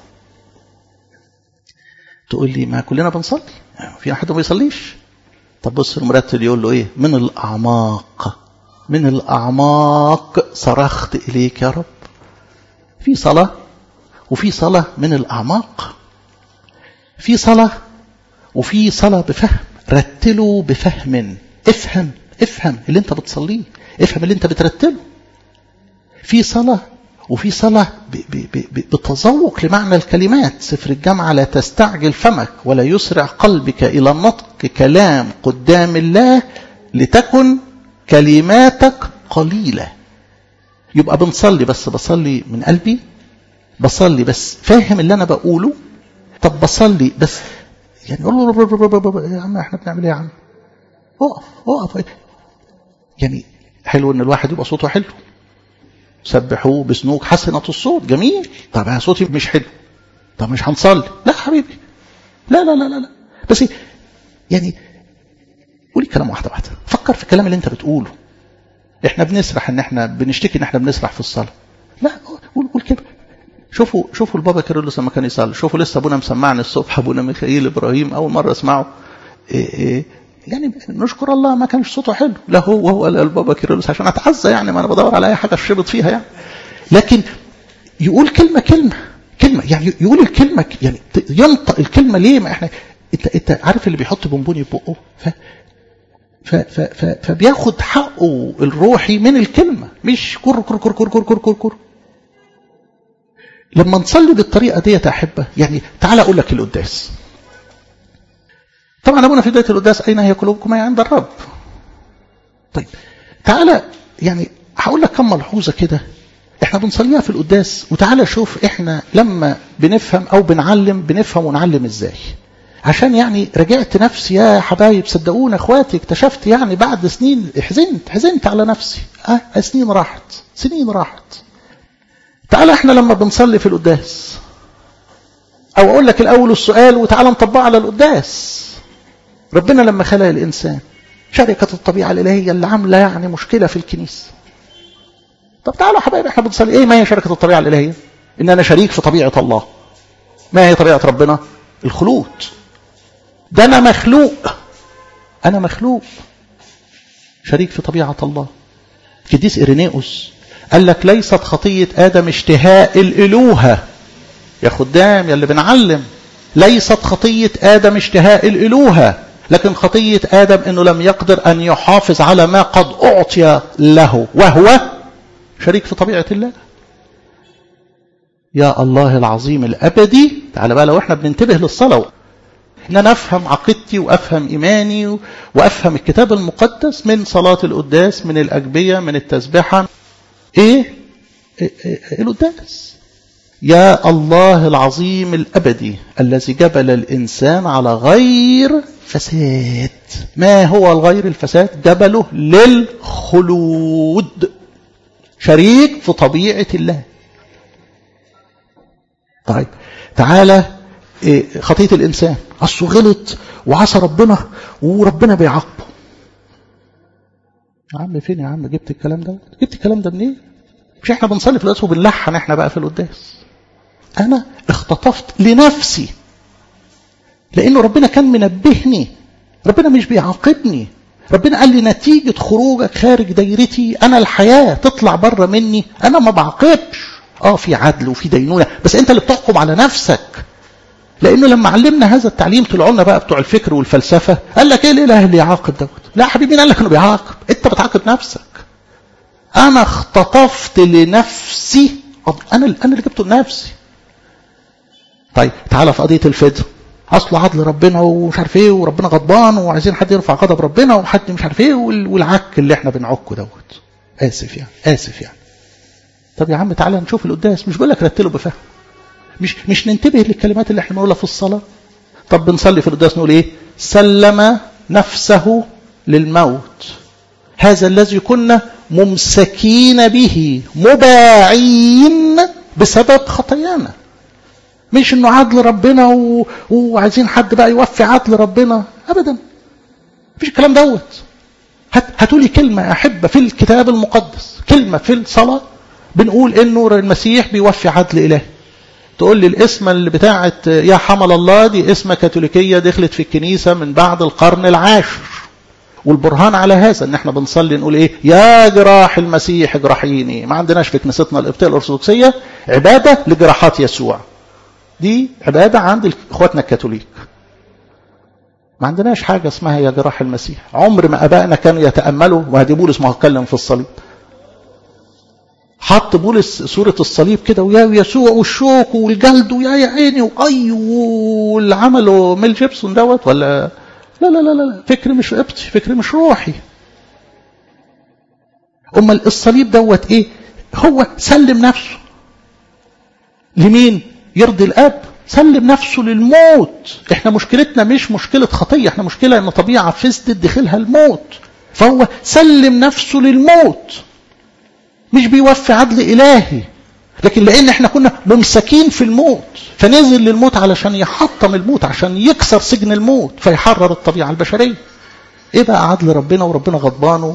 تقول لي ما كلنا بنصلي يعني في حد ما بيصليش طب بص المرتل يقول له ايه من الأعماق من الأعماق صرخت إليك يا رب في صلاة وفي صلاة من الأعماق في صلاة وفي صلاة بفهم رتلوا بفهم افهم افهم اللي انت بتصليه افهم اللي انت بترتله في صلاة وفي صلاة بتذوق لمعنى الكلمات سفر الجامعة لا تستعجل فمك ولا يسرع قلبك إلى النطق كلام قدام الله لتكن كلماتك قليلة يبقى بنصلي بس بصلي من قلبي بصلي بس فاهم اللي أنا بقوله طب بصلي بس يعني قول يا عم احنا بنعمل ايه يا عم اقف اقف يعني حلو ان الواحد يبقى صوته حلو سبحوه بسنوك حسنة الصوت جميل طب انا صوتي مش حلو طب مش هنصلي لا حبيبي لا لا لا لا, لا. بس يعني قولي كلام واحدة واحدة فكر في الكلام اللي انت بتقوله احنا بنسرح ان احنا بنشتكي ان احنا بنسرح في الصلاة لا قول قول كده شوفوا شوفوا البابا كيرلس لما كان يصلي شوفوا لسه ابونا مسمعني الصبح ابونا ميخائيل ابراهيم اول مره اسمعه إيه إيه يعني نشكر الله ما كانش صوته حلو لا هو هو البابا كيرلس عشان اتعزى يعني ما انا بدور على اي حاجه اشربط فيها يعني لكن يقول كلمه كلمه الكلمة يعني يقول الكلمة يعني ينطق الكلمة ليه ما احنا انت انت عارف اللي بيحط بونبوني في بقه ف ف ف ف فبياخد حقه الروحي من الكلمة مش كر كر كر كر كر كر كر, كر. لما نصلي بالطريقة دي يا أحبة يعني تعال أقول لك القداس طبعا أبونا في بداية القداس أين هي قلوبكم عند الرب طيب تعالى يعني هقول لك كم ملحوظة كده احنا بنصليها في القداس وتعالى شوف احنا لما بنفهم او بنعلم بنفهم ونعلم ازاي عشان يعني رجعت نفسي يا حبايب صدقونا اخواتي اكتشفت يعني بعد سنين حزنت حزنت على نفسي اه سنين راحت سنين راحت تعالى احنا لما بنصلي في القداس او اقول لك الاول السؤال وتعالى نطبقه على القداس ربنا لما خلق الانسان شركة الطبيعة الإلهية اللي عاملة يعني مشكلة في الكنيسة طب تعالوا يا حبايبي احنا بنصلي ايه ما هي شركة الطبيعة الإلهية ان انا شريك في طبيعة الله ما هي طبيعة ربنا الخلود ده انا مخلوق انا مخلوق شريك في طبيعة الله قديس إيرينيوس قال لك ليست خطية آدم اشتهاء الإلوهة يا خدام يا اللي بنعلم ليست خطية آدم اشتهاء الإلوهة لكن خطية آدم أنه لم يقدر أن يحافظ على ما قد أعطي له وهو شريك في طبيعة الله يا الله العظيم الأبدي تعال بقى لو احنا بننتبه للصلاة ان انا افهم عقيدتي وافهم ايماني وافهم الكتاب المقدس من صلاة القداس من الاجبية من التسبيحة ايه, إيه, إيه القداس يا الله العظيم الابدي الذي جبل الانسان على غير فساد ما هو الغير الفساد جبله للخلود شريك في طبيعة الله طيب تعالى خطية الإنسان أصله غلط وعصى ربنا وربنا بيعاقبه يا عم فين يا عم جبت الكلام ده جبت الكلام ده منين مش احنا بنصلي في القداس وبنلحن احنا بقى في القداس انا اختطفت لنفسي لانه ربنا كان منبهني ربنا مش بيعاقبني ربنا قال لي نتيجة خروجك خارج دايرتي أنا الحياة تطلع بره مني أنا ما بعاقبش آه في عدل وفي دينونة بس أنت اللي بتحكم على نفسك لأنه لما علمنا هذا التعليم طلعوا لنا بقى بتوع الفكر والفلسفة قال لك إيه الإله اللي يعاقب دوت لا حبيبي مين قال لك إنه بيعاقب أنت بتعاقب نفسك أنا اختطفت لنفسي أنا أنا اللي جبته لنفسي طيب تعالى في قضية الفدر اصل عدل ربنا ومش عارف ايه وربنا غضبان وعايزين حد يرفع غضب ربنا وحد مش عارف ايه والعك اللي احنا بنعكه دوت اسف يعني اسف يعني طب يا عم تعالى نشوف القداس مش بقول لك رتله بفهم مش مش ننتبه للكلمات اللي احنا بنقولها في الصلاه طب بنصلي في القداس نقول ايه سلم نفسه للموت هذا الذي كنا ممسكين به مباعين بسبب خطايانا مش انه عدل ربنا و... وعايزين حد بقى يوفي عدل ربنا ابدا مفيش الكلام دوت هات هاتوا لي كلمه يا احبه في الكتاب المقدس كلمه في الصلاه بنقول انه المسيح بيوفي عدل الهي تقول لي الاسم اللي بتاعت يا حمل الله دي اسمه كاثوليكيه دخلت في الكنيسه من بعد القرن العاشر والبرهان على هذا ان احنا بنصلي نقول ايه يا جراح المسيح اجرحيني ما عندناش في كنيستنا القبطيه الارثوذكسيه عباده لجراحات يسوع دي عبادة عند اخواتنا الكاثوليك ما عندناش حاجة اسمها يا جراح المسيح عمر ما أبائنا كانوا يتأملوا وهدي بولس ما اتكلم في الصليب حط بولس صورة الصليب كده ويا يسوع والشوك والجلد ويا يا عيني وأي واللي عمله ميل جيبسون دوت ولا لا لا لا لا فكر مش قبطي فكر مش روحي أمال الصليب دوت إيه هو سلم نفسه لمين يرضي الاب سلم نفسه للموت احنا مشكلتنا مش مشكلة خطية احنا مشكلة ان طبيعة فسدت دخلها الموت فهو سلم نفسه للموت مش بيوفي عدل الهي لكن لان احنا كنا ممسكين في الموت فنزل للموت علشان يحطم الموت عشان يكسر سجن الموت فيحرر الطبيعة البشرية ايه بقى عدل ربنا وربنا غضبانه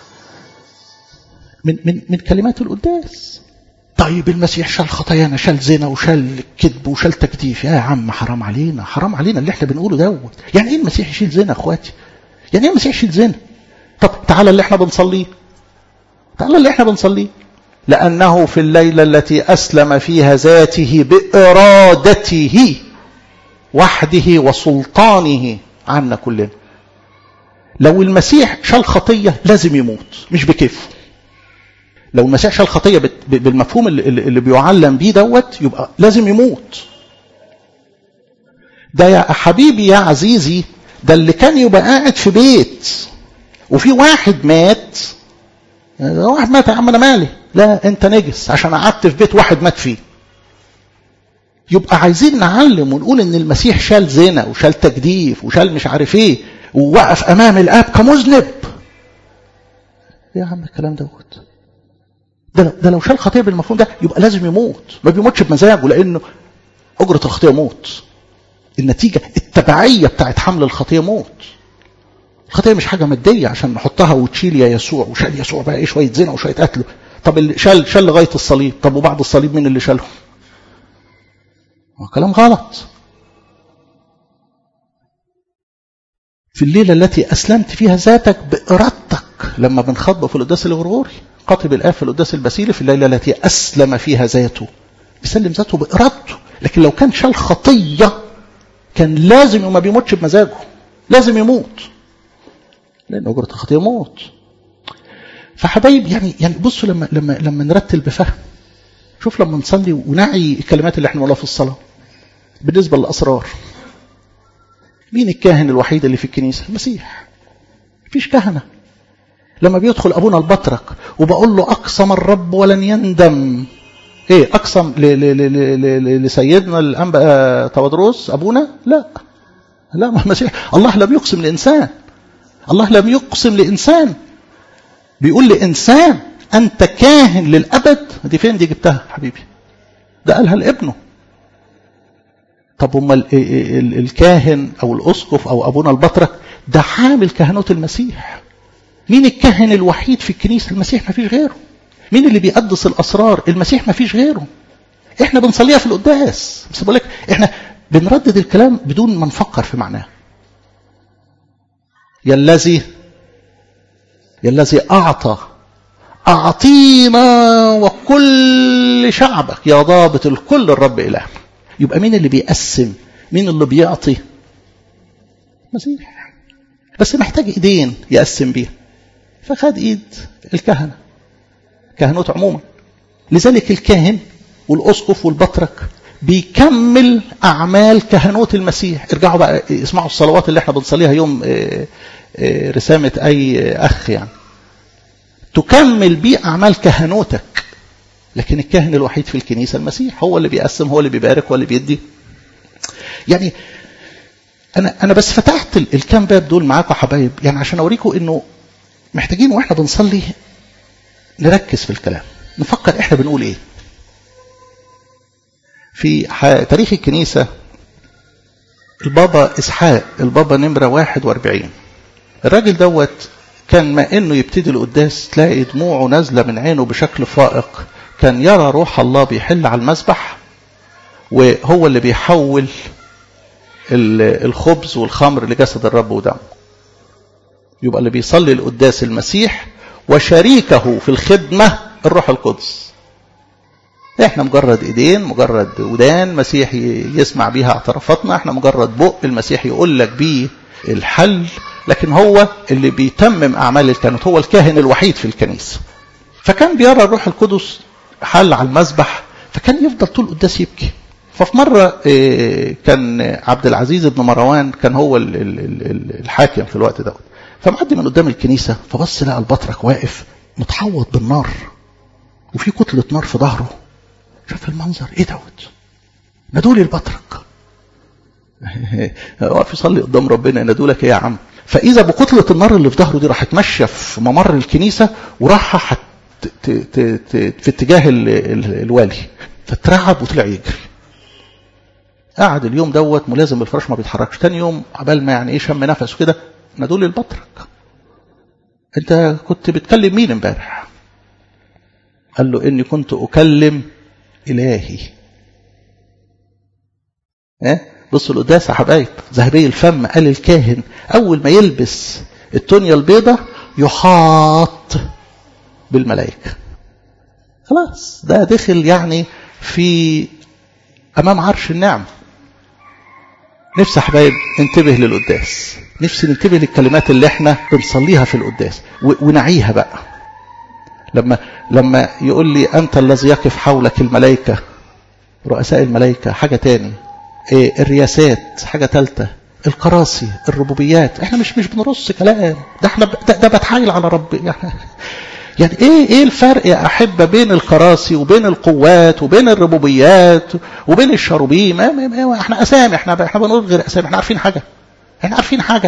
من, من, من كلمات القداس طيب المسيح شال خطايانا شال زنا وشال كذب وشال تكتيف يا عم حرام علينا حرام علينا اللي احنا بنقوله دوت يعني ايه المسيح يشيل زنا اخواتي يعني ايه المسيح يشيل زنا طب تعالى اللي احنا بنصليه تعالى اللي احنا بنصليه لأنه في الليلة التي أسلم فيها ذاته بإرادته وحده وسلطانه عنا كلنا لو المسيح شال خطية لازم يموت مش بكيفه لو المسيح شال خطية بالمفهوم اللي بيعلم بيه دوت يبقى لازم يموت ده يا حبيبي يا عزيزي ده اللي كان يبقى قاعد في بيت وفي واحد مات واحد مات يا عم انا مالي لا انت نجس عشان قعدت في بيت واحد مات فيه يبقى عايزين نعلم ونقول ان المسيح شال زنا وشال تجديف وشال مش عارف ايه ووقف امام الاب كمذنب يا عم الكلام دوت ده, ده لو شال خطيه بالمفهوم ده يبقى لازم يموت ما بيموتش بمزاجه لانه اجره الخطيه موت النتيجه التبعيه بتاعت حمل الخطيه موت الخطيه مش حاجه ماديه عشان نحطها وتشيل يا يسوع وشال يسوع بقى ايه شويه زنا وشويه قتل طب اللي شال شال لغايه الصليب طب وبعد الصليب مين اللي شالهم كلام غلط في الليلة التي أسلمت فيها ذاتك بإرادتك لما بنخاطبه في القداس الغرغوري قاطب الآب في القداس البسيلي في الليلة التي أسلم فيها ذاته بيسلم ذاته بإرادته لكن لو كان شال خطية كان لازم وما بيموتش بمزاجه لازم يموت لأن أجرة الخطية موت فحبايب يعني يعني بصوا لما لما لما نرتل بفهم شوف لما نصلي ونعي الكلمات اللي احنا بنقولها في الصلاة بالنسبة للأسرار مين الكاهن الوحيد اللي في الكنيسة المسيح مفيش كهنة لما بيدخل أبونا البطرك وبقول له أقسم الرب ولن يندم ايه أقسم لسيدنا الأنبا تودروس أبونا لا لا ما المسيح الله لم يقسم لإنسان الله لم يقسم لإنسان بيقول لإنسان أنت كاهن للأبد دي فين دي جبتها حبيبي ده قالها لابنه طب امال الكاهن او الاسقف او ابونا البطرك ده حامل كهنوت المسيح مين الكاهن الوحيد في الكنيسه المسيح ما فيش غيره مين اللي بيقدس الاسرار المسيح ما فيش غيره احنا بنصليها في القداس بس بقول لك احنا بنردد الكلام بدون ما نفكر في معناه يا الذي يا الذي اعطى اعطينا وكل شعبك يا ضابط الكل الرب الهنا يبقى مين اللي بيقسم مين اللي بيعطي مسيح بس محتاج ايدين يقسم بيها فخد ايد الكهنة كهنوت عموما لذلك الكاهن والاسقف والبطرك بيكمل اعمال كهنوت المسيح ارجعوا بقى اسمعوا الصلوات اللي احنا بنصليها يوم رسامة اي اخ يعني تكمل بيه اعمال كهنوتك لكن الكاهن الوحيد في الكنيسة المسيح هو اللي بيقسم هو اللي بيبارك هو اللي بيدي يعني أنا أنا بس فتحت الكام باب دول معاكم حبايب يعني عشان أوريكم إنه محتاجين وإحنا بنصلي نركز في الكلام نفكر إحنا بنقول إيه في تاريخ الكنيسة البابا إسحاق البابا نمرة 41 الراجل دوت كان ما إنه يبتدي القداس تلاقي دموعه نازلة من عينه بشكل فائق كان يرى روح الله بيحل على المذبح وهو اللي بيحول الخبز والخمر لجسد الرب ودمه يبقى اللي بيصلي القداس المسيح وشريكه في الخدمة الروح القدس احنا مجرد ايدين مجرد ودان مسيح يسمع بيها اعترافاتنا احنا مجرد بق المسيح يقول لك بيه الحل لكن هو اللي بيتمم اعمال الكهنوت هو الكاهن الوحيد في الكنيسه فكان بيرى الروح القدس حل على المذبح فكان يفضل طول القداس يبكي ففي مرة كان عبد العزيز بن مروان كان هو الحاكم في الوقت دوت فمعدي من قدام الكنيسة فبص لقى البطرك واقف متحوط بالنار وفي كتلة نار في ظهره شاف المنظر ايه دوت نادولي البطرك واقف يصلي قدام ربنا نادولك ايه يا عم فاذا بكتلة النار اللي في ظهره دي راحت ماشية في ممر الكنيسة وراح في اتجاه الوالي فاترعب وطلع يجري قعد اليوم دوت ملازم بالفراش ما بيتحركش تاني يوم عبال ما يعني ايه شم نفسه كده نادوا لي البطرك انت كنت بتكلم مين امبارح قال له اني كنت اكلم الهي اه بصوا القداس يا حبايب ذهبي الفم قال الكاهن اول ما يلبس التونيا البيضة يحاط بالملائكة خلاص ده دخل يعني في امام عرش النعم نفسي حبايب ننتبه للقداس نفسي ننتبه للكلمات اللي احنا بنصليها في القداس ونعيها بقى لما لما يقول لي انت الذي يقف حولك الملائكه رؤساء الملائكه حاجه تاني إيه الرياسات حاجه ثالثه القراصي الربوبيات احنا مش مش بنرص كلام ده احنا ده, ده بتحايل على رب يعني يعني ايه ايه الفرق يا احبه بين الكراسي وبين القوات وبين الربوبيات وبين الشروبيم احنا اسامي احنا احنا بنقول غير اسامي احنا عارفين حاجه احنا عارفين حاجه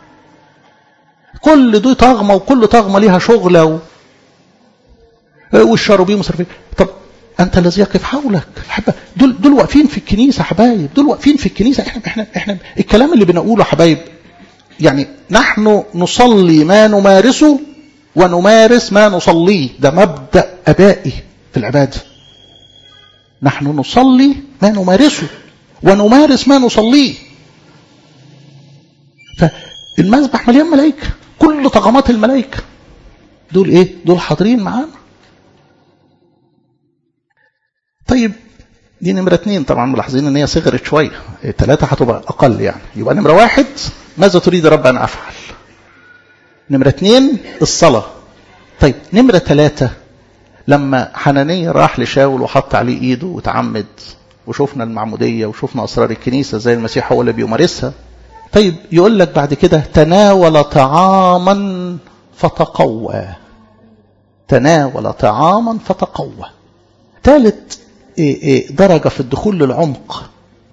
كل دي طغمه وكل طغمه ليها شغله و... والشروبيم مصرفين طب انت الذي يقف حولك حبا دول دول واقفين في الكنيسه حبايب دول واقفين في الكنيسه احنا احنا احنا الكلام اللي بنقوله حبايب يعني نحن نصلي ما نمارسه ونمارس ما نصليه ده مبدا ابائي في العباده نحن نصلي ما نمارسه ونمارس ما نصليه فالمذبح مليان ملائكه كل طغمات الملائكه دول ايه دول حاضرين معانا طيب دي نمرة اتنين طبعا ملاحظين ان هي صغرت شوية ثلاثة هتبقى اقل يعني يبقى نمرة واحد ماذا تريد رب ان افعل نمرة اتنين الصلاة طيب نمرة ثلاثة لما حنانية راح لشاول وحط عليه ايده وتعمد وشفنا المعمودية وشفنا اسرار الكنيسة زي المسيح هو اللي بيمارسها طيب يقول لك بعد كده تناول طعاما فتقوى تناول طعاما فتقوى ثالث درجة في الدخول للعمق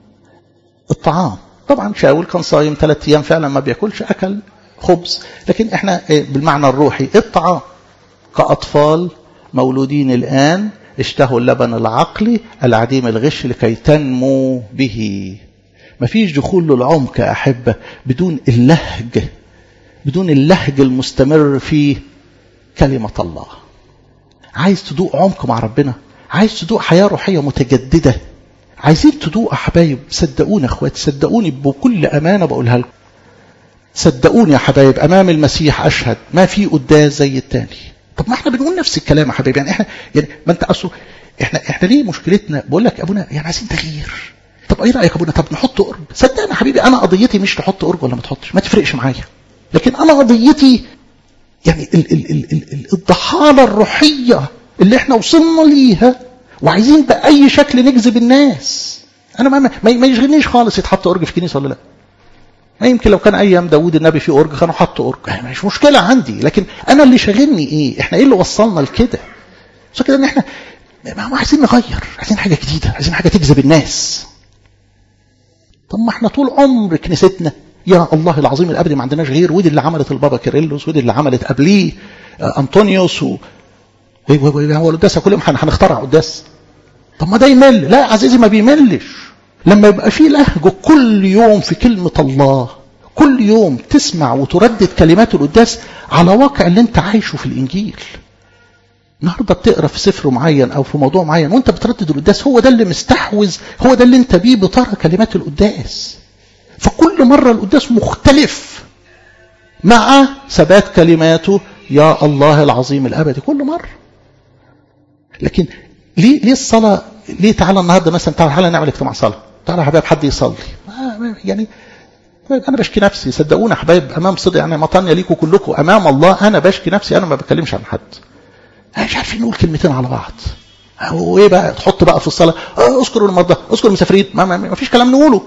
الطعام طبعا شاول كان صايم ثلاث أيام فعلا ما بياكلش أكل خبز لكن احنا بالمعنى الروحي الطعام كأطفال مولودين الآن اشتهوا اللبن العقلي العديم الغش لكي تنمو به مفيش دخول للعمق يا أحبة بدون اللهج بدون اللهج المستمر في كلمة الله عايز تدوق عمق مع ربنا عايز تدوق حياة روحية متجددة عايزين تدوق يا حبايب صدقوني يا اخواتي صدقوني بكل أمانة بقولها لكم صدقوني يا حبايب أمام المسيح أشهد ما في قداس زي التاني طب ما احنا بنقول نفس الكلام يا حبايب يعني احنا يعني ما انت اصله احنا احنا ليه مشكلتنا بقول لك يا ابونا يعني عايزين تغيير طب ايه رايك يا ابونا طب نحط قرب صدقني يا حبيبي انا قضيتي مش تحط قرب ولا ما تحطش ما تفرقش معايا لكن انا قضيتي يعني ال ال ال ال ال الضحاله الروحيه اللي احنا وصلنا ليها وعايزين باي شكل نجذب الناس انا ما ما, ما يشغلنيش خالص يتحط اورج في كنيسه ولا لا ما يمكن لو كان ايام داوود النبي في اورج كانوا حطوا اورج مش مشكله عندي لكن انا اللي شاغلني ايه احنا ايه اللي وصلنا لكده عشان كده ان احنا ما عايزين نغير عايزين حاجه جديده عايزين حاجه تجذب الناس طب ما احنا طول عمر كنيستنا يا الله العظيم الابدي ما عندناش غير ودي اللي عملت البابا كيرلس ودي اللي عملت قبليه انطونيوس و... هو القداس كل يوم هنخترع قداس طب ما ده يمل لا يا عزيزي ما بيملش لما يبقى في لهجه كل يوم في كلمة الله كل يوم تسمع وتردد كلمات القداس على واقع اللي انت عايشه في الانجيل النهارده بتقرا في سفر معين او في موضوع معين وانت بتردد القداس هو ده اللي مستحوذ هو ده اللي انت بيه بترى كلمات القداس فكل مره القداس مختلف مع ثبات كلماته يا الله العظيم الابدي كل مره لكن ليه ليه الصلاه ليه تعالى النهارده مثلا تعالى تعالى نعمل اجتماع صلاه تعالى يا حبايب حد يصلي يعني انا بشكي نفسي صدقوني يا حبايب امام صدق يعني مطانيا ليكم كلكم امام الله انا بشكي نفسي انا ما بتكلمش عن حد انا مش عارفين نقول كلمتين على بعض وايه بقى تحط بقى في الصلاه اذكروا المرضى اذكروا المسافرين ما, ما, ما فيش كلام نقوله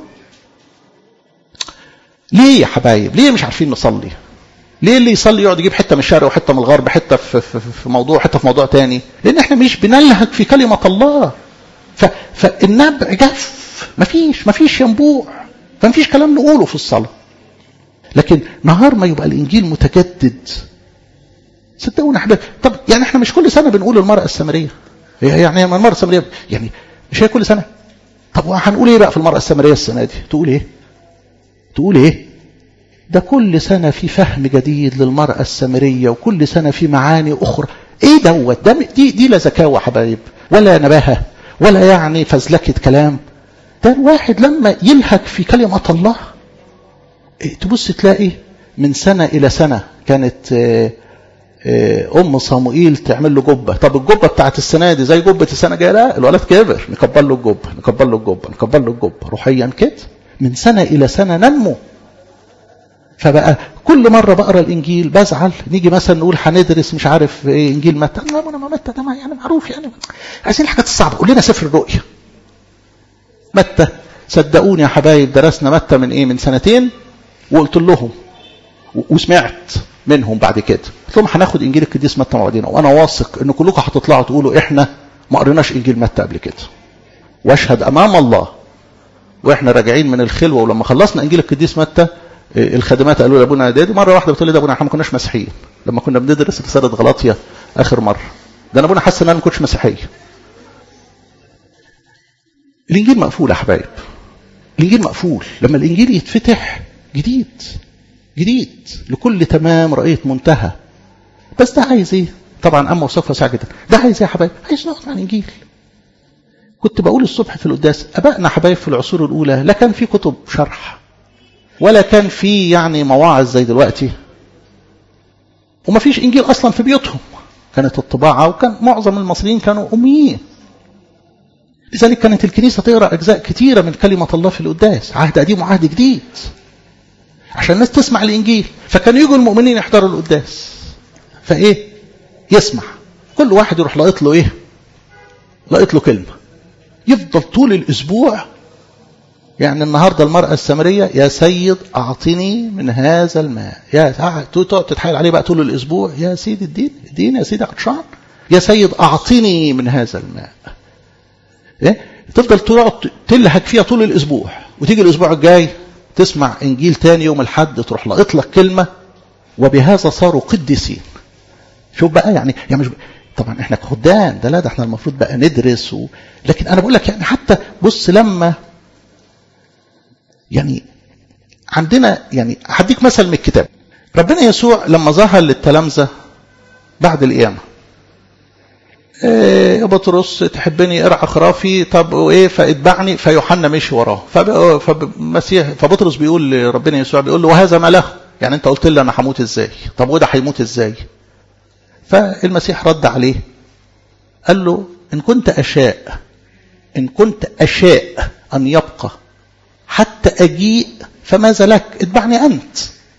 ليه يا حبايب ليه مش عارفين نصلي ليه اللي يصلي يقعد يجيب حته من الشرق وحته من الغرب حته في, في, في موضوع حته في موضوع تاني لان احنا مش بنلهج في كلمه الله ف فالنبع جف مفيش مفيش ينبوع فمفيش كلام نقوله في الصلاه لكن نهار ما يبقى الانجيل متجدد صدقوني احنا طب يعني احنا مش كل سنه بنقول المراه السامريه يعني المراه السامريه يعني مش هي كل سنه طب هنقول ايه بقى في المراه السامريه السنه دي تقول ايه تقول ايه ده كل سنه في فهم جديد للمراه السامريه وكل سنه في معاني اخرى ايه دوت ده دي دي لا زكاوه حبايب ولا نباهه ولا يعني فزلكه كلام ده الواحد لما يلهج في كلمه الله إيه تبص تلاقي من سنه الى سنه كانت ام صموئيل تعمل له جبه طب الجبه بتاعت السنه دي زي جبه السنه الجايه لا الولد كبر نكبر له الجبه نكبر له الجبه نكبر له الجبه روحيا كده من سنه الى سنه ننمو فبقى كل مرة بقرا الإنجيل بزعل نيجي مثلا نقول هندرس مش عارف إيه إنجيل متى لا أنا ما متى ده يعني معروف يعني عايزين الحاجات الصعبة قول لنا سفر الرؤيا متى صدقوني يا حبايب درسنا متى من إيه من سنتين وقلت لهم وسمعت منهم بعد كده قلت لهم هناخد إنجيل القديس متى مع بعضينا وأنا واثق إن كلكم هتطلعوا تقولوا إحنا ما قريناش إنجيل متى قبل كده واشهد أمام الله واحنا راجعين من الخلوه ولما خلصنا انجيل القديس متى الخادمات قالوا لابونا ده مره واحده بتقول لي ده ابونا احنا ما كناش مسيحيين لما كنا بندرس رساله غلاطيا اخر مره ده انا ابونا حس ان انا ما كنتش مسيحيه الانجيل مقفول يا حبايب الانجيل مقفول لما الانجيل يتفتح جديد جديد لكل تمام رأيت منتهى بس ده عايز ايه طبعا اما وصفها ساعه جدا ده عايز ايه يا حبايب عايز نقعد مع الانجيل كنت بقول الصبح في القداس ابائنا حبايب في العصور الاولى لا كان في كتب شرح ولا كان في يعني مواعظ زي دلوقتي وما فيش انجيل اصلا في بيوتهم كانت الطباعه وكان معظم المصريين كانوا اميين لذلك كانت الكنيسه تقرا اجزاء كثيره من كلمه الله في القداس عهد قديم وعهد جديد عشان الناس تسمع الانجيل فكانوا يجوا المؤمنين يحضروا القداس فايه يسمع كل واحد يروح لاقط له ايه لاقط له كلمه يفضل طول الاسبوع يعني النهاردة المرأة السامرية يا سيد أعطني من هذا الماء يا تقعد تتحايل عليه بقى طول الأسبوع يا سيد الدين الدين يا سيدي عطشان يا سيد أعطني من هذا الماء إيه؟ تفضل تقعد تلهك فيها طول الأسبوع وتيجي الأسبوع الجاي تسمع إنجيل تاني يوم الحد تروح لقط لك كلمة وبهذا صاروا قديسين شوف بقى يعني يعني مش طبعا احنا خدام ده لا ده احنا المفروض بقى ندرس و... لكن انا بقول لك يعني حتى بص لما يعني عندنا يعني هديك مثل من الكتاب ربنا يسوع لما ظهر للتلامذة بعد القيامة إيه بطرس تحبني ارعى خرافي طب وايه فاتبعني فيوحنا مشي وراه فمسيح فبطرس بيقول لربنا يسوع بيقول له وهذا ما له يعني انت قلت لي انا هموت ازاي طب وده هيموت ازاي فالمسيح رد عليه قال له ان كنت اشاء ان كنت اشاء ان يبقى حتى أجيء فماذا لك اتبعني أنت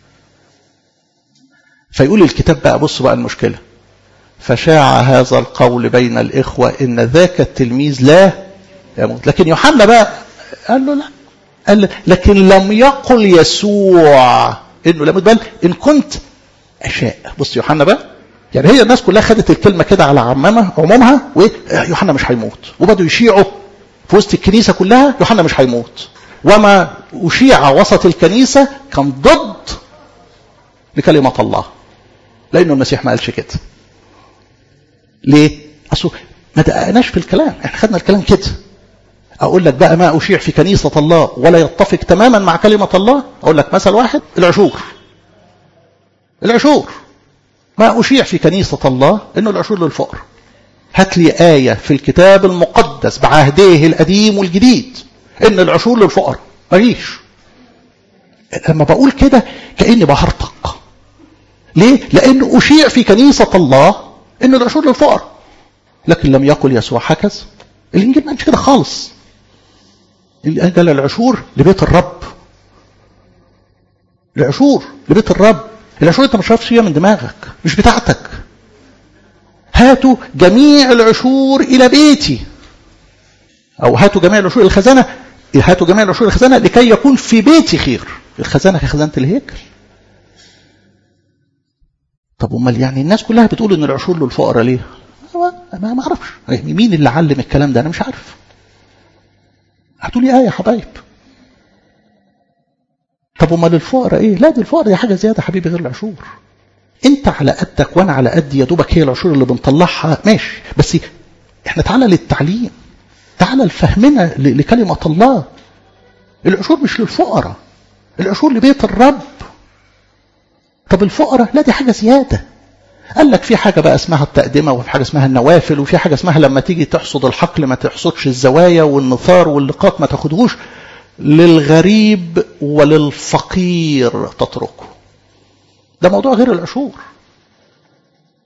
فيقول الكتاب بقى بص بقى المشكلة فشاع هذا القول بين الإخوة إن ذاك التلميذ لا يموت لكن يوحنا بقى قال له لا قال لكن لم يقل يسوع إنه لم بل إن كنت أشاء بص يوحنا بقى يعني هي الناس كلها خدت الكلمة كده على عمامها عمومها ويوحنا مش هيموت وبدوا يشيعوا في وسط الكنيسة كلها يوحنا مش هيموت وما أشيع وسط الكنيسة كان ضد لكلمة الله لأنه المسيح ما قالش كده ليه؟ أصله ما دققناش في الكلام احنا خدنا الكلام كده أقول لك بقى ما أشيع في كنيسة الله ولا يتفق تماما مع كلمة الله أقول لك مثل واحد العشور العشور ما أشيع في كنيسة الله إنه العشور للفقر هات لي آية في الكتاب المقدس بعهديه القديم والجديد ان العشور للفقراء مفيش لما بقول كده كاني بهرطق ليه لان اشيع في كنيسه الله ان العشور للفقراء لكن لم يقل يسوع هكذا الانجيل ما قالش كده خالص قال العشور لبيت الرب العشور لبيت الرب العشور انت مش عارف فيها من دماغك مش بتاعتك هاتوا جميع العشور الى بيتي او هاتوا جميع العشور الخزانه هاتوا جميع العشور الخزانه لكي يكون في بيتي خير الخزانه هي خزانه الهيكل طب امال يعني الناس كلها بتقول ان العشور للفقراء ليه ما ما اعرفش مين اللي علم الكلام ده انا مش عارف هاتوا لي ايه يا حبايب طب امال الفقراء ايه لا دي الفقراء دي حاجه زياده حبيبي غير العشور انت على قدك وانا على قدي يا دوبك هي العشور اللي بنطلعها ماشي بس احنا تعالى للتعليم تعالى لفهمنا لكلمة الله العشور مش للفقراء العشور لبيت الرب طب الفقراء لا دي حاجة زيادة قال لك في حاجة بقى اسمها التقدمة وفي حاجة اسمها النوافل وفي حاجة اسمها لما تيجي تحصد الحقل ما تحصدش الزوايا والنثار واللقاط ما تاخدهوش للغريب وللفقير تتركه ده موضوع غير العشور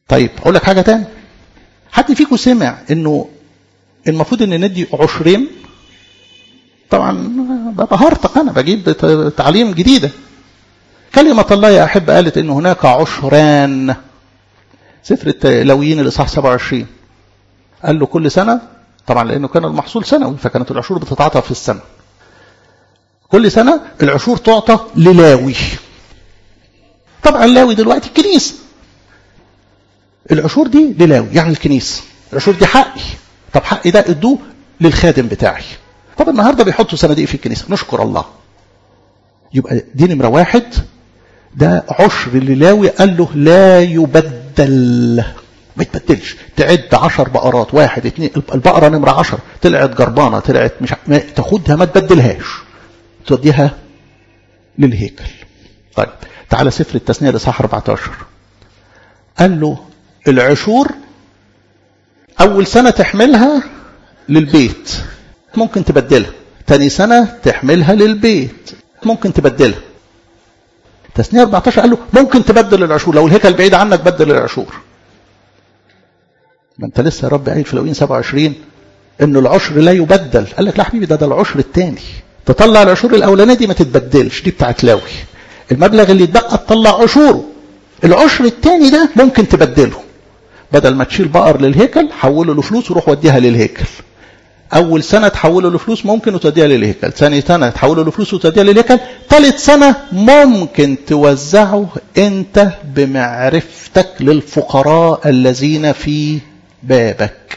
طيب اقول لك حاجه تاني حد فيكم سمع انه المفروض ان ندي عشرين طبعا ببقى هرطق انا بجيب تعليم جديده كلمة الله يا أحب قالت إن هناك عشران سفر التلويين الإصحاح 27 قال له كل سنة طبعا لأنه كان المحصول سنوي فكانت العشور بتتعاطى في السنة كل سنة العشور تعطى للاوي طبعا لاوي دلوقتي الكنيسة العشور دي للاوي يعني الكنيسة العشور دي حقي طب حقي ده ادوه للخادم بتاعي طب النهارده بيحطوا صناديق في الكنيسة نشكر الله يبقى دي نمرة واحد ده عشر للاوي قال له لا يبدل ما يتبدلش تعد عشر بقرات واحد اتنين البقرة نمرة عشر طلعت جربانة طلعت مش ما تاخدها ما تبدلهاش توديها للهيكل طيب تعالى سفر التثنية لصح 14 قال له العشور أول سنة تحملها للبيت ممكن تبدلها تاني سنة تحملها للبيت ممكن تبدلها تثنية 14 قال له ممكن تبدل العشور لو الهيكل بعيد عنك بدل العشور ما انت لسه يا رب قايل في لوين 27 انه العشر لا يبدل قال لك لا حبيبي ده ده العشر الثاني تطلع العشور الاولانيه دي ما تتبدلش دي بتاعت لاوي المبلغ اللي اتبقى تطلع عشوره العشر الثاني ده ممكن تبدله بدل ما تشيل بقر للهيكل حوله له فلوس وروح وديها للهيكل اول سنه تحوله لفلوس ممكن وتوديها للهيكل ثاني سنه تحوله لفلوس وتوديها للهيكل ثالث سنه ممكن توزعه انت بمعرفتك للفقراء الذين في بابك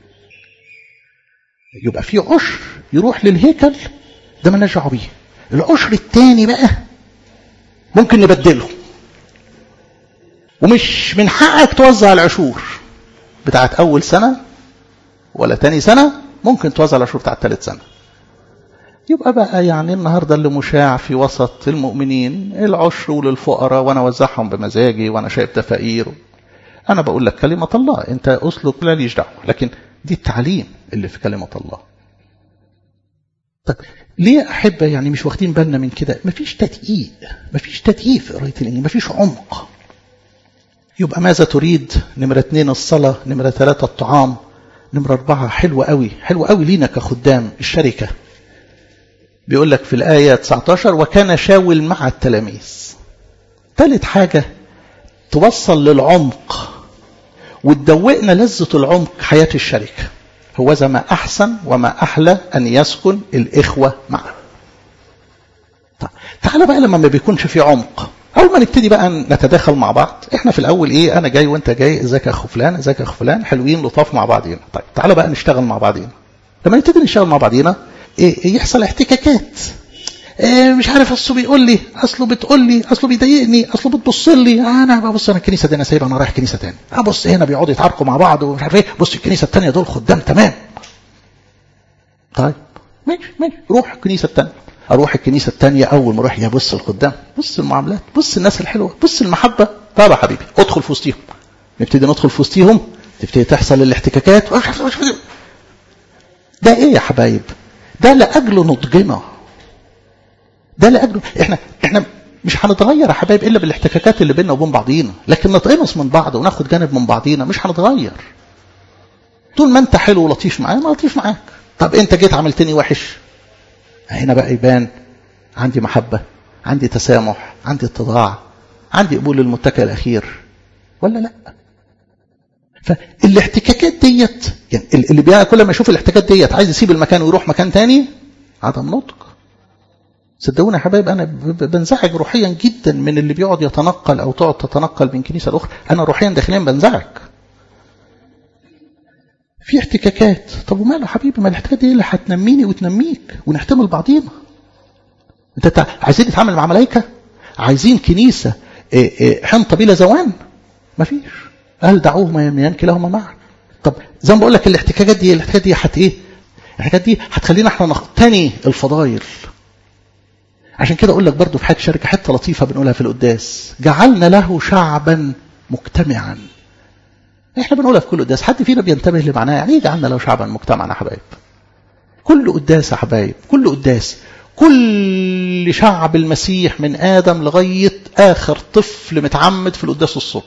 يبقى في عشر يروح للهيكل ده مالناش دعوه بيه العشر الثاني بقى ممكن نبدله ومش من حقك توزع العشور بتاعت اول سنه ولا تاني سنه ممكن توزع العشور بتاعت ثالث سنه يبقى بقى يعني النهارده اللي مشاع في وسط المؤمنين العشر وللفقراء وانا اوزعهم بمزاجي وانا شايف ده فقير انا بقول لك كلمه الله انت اسلك لا ليش دعوه لكن دي التعليم اللي في كلمه الله طيب ليه أحبة يعني مش واخدين بالنا من كده مفيش تدقيق مفيش تدقيق في قراية الإنجيل مفيش عمق يبقى ماذا تريد نمرة اتنين الصلاة نمرة ثلاثة الطعام نمرة أربعة حلوة قوي حلوة قوي لينا كخدام الشركة بيقول لك في الآية 19 وكان شاول مع التلاميذ ثالث حاجة توصل للعمق وتدوقنا لذة العمق حياة الشركة هو ما أحسن وما أحلى أن يسكن الإخوة معا طيب تعالى بقى لما ما بيكونش في عمق أول ما نبتدي بقى نتداخل مع بعض إحنا في الأول إيه أنا جاي وأنت جاي إزيك يا أخو فلان إزيك يا أخو فلان حلوين لطاف مع بعضينا طيب تعالى بقى نشتغل مع بعضينا لما نبتدي نشتغل مع بعضينا إيه يحصل احتكاكات إيه مش عارف اصله بيقول لي اصله بتقول لي اصله بيضايقني اصله بتبص لي انا ببص انا الكنيسه دي انا سايبها انا رايح كنيسه تاني ابص هنا بيقعدوا يتعاركوا مع بعض ومش عارف ايه بص الكنيسه الثانيه دول خدام تمام طيب ماشي ماشي روح الكنيسه الثانيه اروح الكنيسه الثانيه اول ما اروح يا بص الخدام بص المعاملات بص الناس الحلوه بص المحبه طب يا حبيبي ادخل في وسطيهم نبتدي ندخل في وسطيهم تبتدي تحصل الاحتكاكات ده ايه يا حبايب ده لاجل نضجنا ده لاجله احنا احنا مش هنتغير يا حبايب الا بالاحتكاكات اللي بيننا وبين بعضينا لكن نتقمص من بعض وناخد جانب من بعضينا مش هنتغير طول ما انت حلو ولطيف معايا انا لطيف معاك طب انت جيت عملتني وحش هنا بقى يبان عندي محبه عندي تسامح عندي اتضاع عندي قبول للمتكئ الاخير ولا لا فالاحتكاكات ديت يعني اللي بيها كل ما يشوف الاحتكاكات ديت عايز يسيب المكان ويروح مكان تاني عدم نضج صدقوني يا حبايب انا بنزعج روحيا جدا من اللي بيقعد يتنقل او تقعد تتنقل من كنيسه لاخرى انا روحيا داخليا بنزعج في احتكاكات طب وماله حبيبي ما الاحتكاكات دي اللي هتنميني وتنميك ونحتمل بعضينا انت عايزين نتعامل مع ملائكه عايزين كنيسه حنطه بلا زوان مفيش قال دعوهما يميان كلاهما معا طب زي ما بقول لك الاحتكاكات دي الاحتكاكات دي هت ايه الحاجات دي هتخلينا احنا نقتني الفضائل عشان كده اقول لك برضو في حاجه شركه حته لطيفه بنقولها في القداس جعلنا له شعبا مجتمعا احنا بنقولها في كل قداس حد فينا بينتبه لمعناها يعني ايه جعلنا له شعبا مجتمعا يا حبايب كل قداس يا حبايب كل قداس كل شعب المسيح من ادم لغايه اخر طفل متعمد في القداس الصبح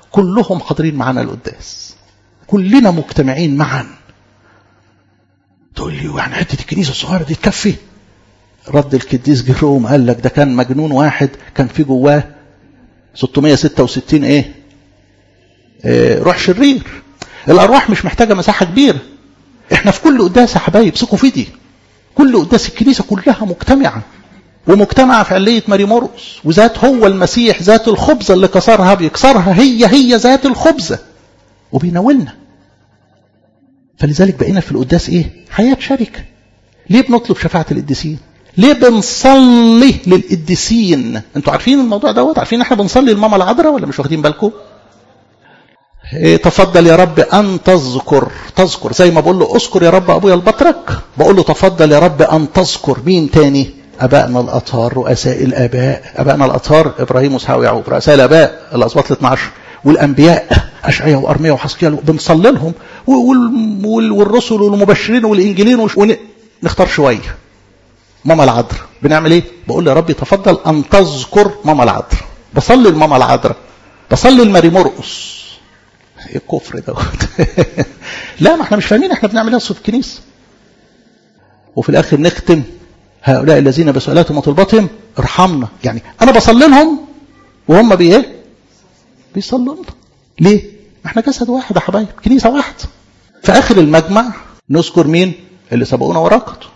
كلهم حاضرين معانا القداس كلنا مجتمعين معا تقول لي يعني حته الكنيسه الصغيره دي تكفي رد القديس جيروم قال لك ده كان مجنون واحد كان في جواه 666 ايه, إيه روح شرير الارواح مش محتاجه مساحه كبيره احنا في كل قداس يا حبايب ثقوا في دي كل قداس الكنيسه كلها مجتمعه ومجتمعه في عليه ماري مرقس وذات هو المسيح ذات الخبزه اللي كسرها بيكسرها هي هي ذات الخبزه وبيناولنا فلذلك بقينا في القداس ايه حياه شركه ليه بنطلب شفاعه القديسين ليه بنصلي للقديسين انتوا عارفين الموضوع دوت عارفين احنا بنصلي لماما العذراء ولا مش واخدين بالكم إيه تفضل يا رب ان تذكر تذكر زي ما بقول له اذكر يا رب ابويا البطرك بقول له تفضل يا رب ان تذكر مين تاني ابائنا الاطهار رؤساء الاباء ابائنا الاطهار ابراهيم واسحاق ويعقوب رؤساء الاباء الاسباط ال 12 والانبياء اشعياء وارميا وحسقيال بنصلي لهم والرسل والمبشرين والانجيلين ونختار شويه ماما العذراء بنعمل ايه بقول له يا ربي تفضل ان تذكر ماما العذراء بصلي لماما العذراء بصلي لماري مرقس ايه الكفر دوت لا ما احنا مش فاهمين احنا بنعمل ايه في الكنيسه وفي الاخر نختم هؤلاء الذين بسؤالاتهم وطلباتهم ارحمنا يعني انا بصلي لهم وهم بايه بيصلوا لنا ليه ما احنا جسد واحد يا حبايب كنيسه واحده في اخر المجمع نذكر مين اللي سبقونا ورقته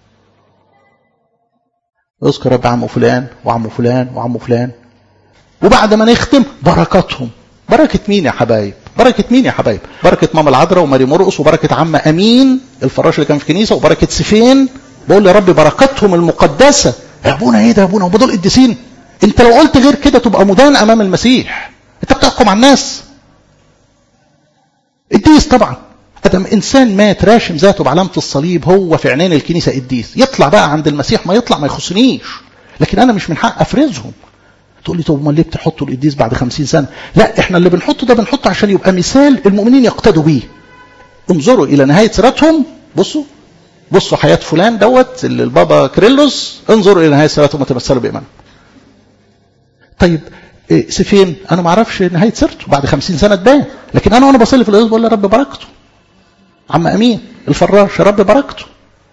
اذكر رب عم فلان وعم فلان وعم فلان وبعد ما نختم بركاتهم بركة مين يا حبايب بركة مين يا حبايب بركة ماما العذراء وماري مرقص وبركة عم أمين الفراش اللي كان في الكنيسة وبركة سيفين بقول يا رب بركاتهم المقدسة يا أبونا إيه ده يا أبونا هم دول قديسين أنت لو قلت غير كده تبقى مدان أمام المسيح أنت بتحكم على الناس قديس طبعا ادم انسان مات راشم ذاته بعلامه الصليب هو في عينين الكنيسه قديس يطلع بقى عند المسيح ما يطلع ما يخصنيش لكن انا مش من حق افرزهم تقول لي طب امال ليه بتحطوا القديس بعد خمسين سنه لا احنا اللي بنحطه ده بنحطه عشان يبقى مثال المؤمنين يقتدوا بيه انظروا الى نهايه سيرتهم بصوا بصوا حياه فلان دوت اللي البابا كريلوس انظروا الى نهايه سيرتهم وتمثلوا بايمانهم طيب إيه سيفين انا ما اعرفش نهايه سيرته بعد خمسين سنه تبان لكن انا وانا بصلي في القداس بقول يا رب بركته عم امين الفراش يا رب بركته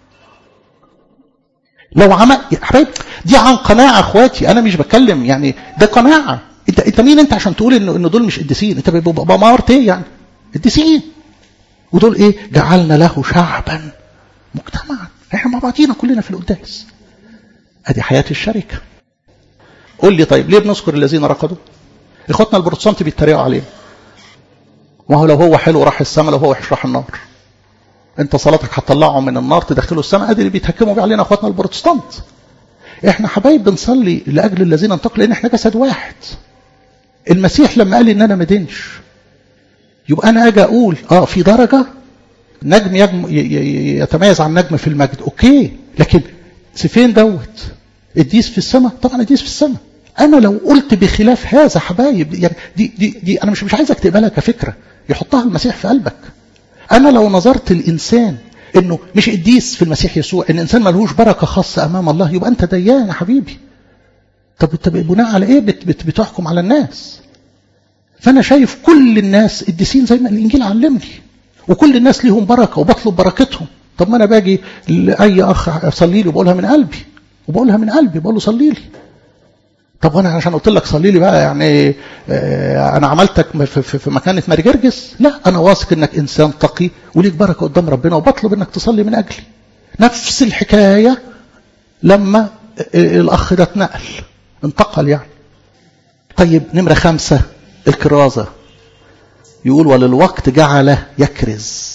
لو عمل يا حبايب دي عن قناعه اخواتي انا مش بتكلم يعني ده قناعه انت انت مين انت عشان تقول ان ان دول مش قديسين انت بمارت ايه يعني قديسين ودول ايه جعلنا له شعبا مجتمعا احنا مع بعضينا كلنا في القداس ادي حياه الشركه قول لي طيب ليه بنذكر الذين رقدوا اخواتنا البروتستانت بيتريقوا علينا ما هو لو هو حلو راح السماء لو هو وحش راح النار انت صلاتك هتطلعه من النار تدخله السماء ادي اللي بيتهكموا بيه علينا اخواتنا البروتستانت احنا حبايب بنصلي لاجل الذين انتقلوا لان احنا جسد واحد المسيح لما قال ان انا ما دينش يبقى انا اجي اقول اه في درجه نجم يجم يتميز عن نجم في المجد اوكي لكن سيفين دوت اديس في السماء طبعا اديس في السماء انا لو قلت بخلاف هذا حبايب يعني دي دي دي انا مش مش عايزك تقبلها كفكره يحطها المسيح في قلبك انا لو نظرت الانسان انه مش قديس في المسيح يسوع ان انسان ملهوش بركه خاصه امام الله يبقى انت ديان يا حبيبي طب انت بناء على ايه بت بت بتحكم على الناس فانا شايف كل الناس قديسين زي ما الانجيل علمني وكل الناس ليهم بركه وبطلب بركتهم طب ما انا باجي لاي اخ اصلي له بقولها من قلبي وبقولها من قلبي بقول له صلي لي طب انا عشان قلت لك صلي لي بقى يعني اه انا عملتك في, في, في مكانه ماري جرجس لا انا واثق انك انسان تقي وليك بركه قدام ربنا وبطلب انك تصلي من اجلي نفس الحكايه لما الاخ ده اتنقل انتقل يعني طيب نمره خمسه الكرازه يقول وللوقت جعل يكرز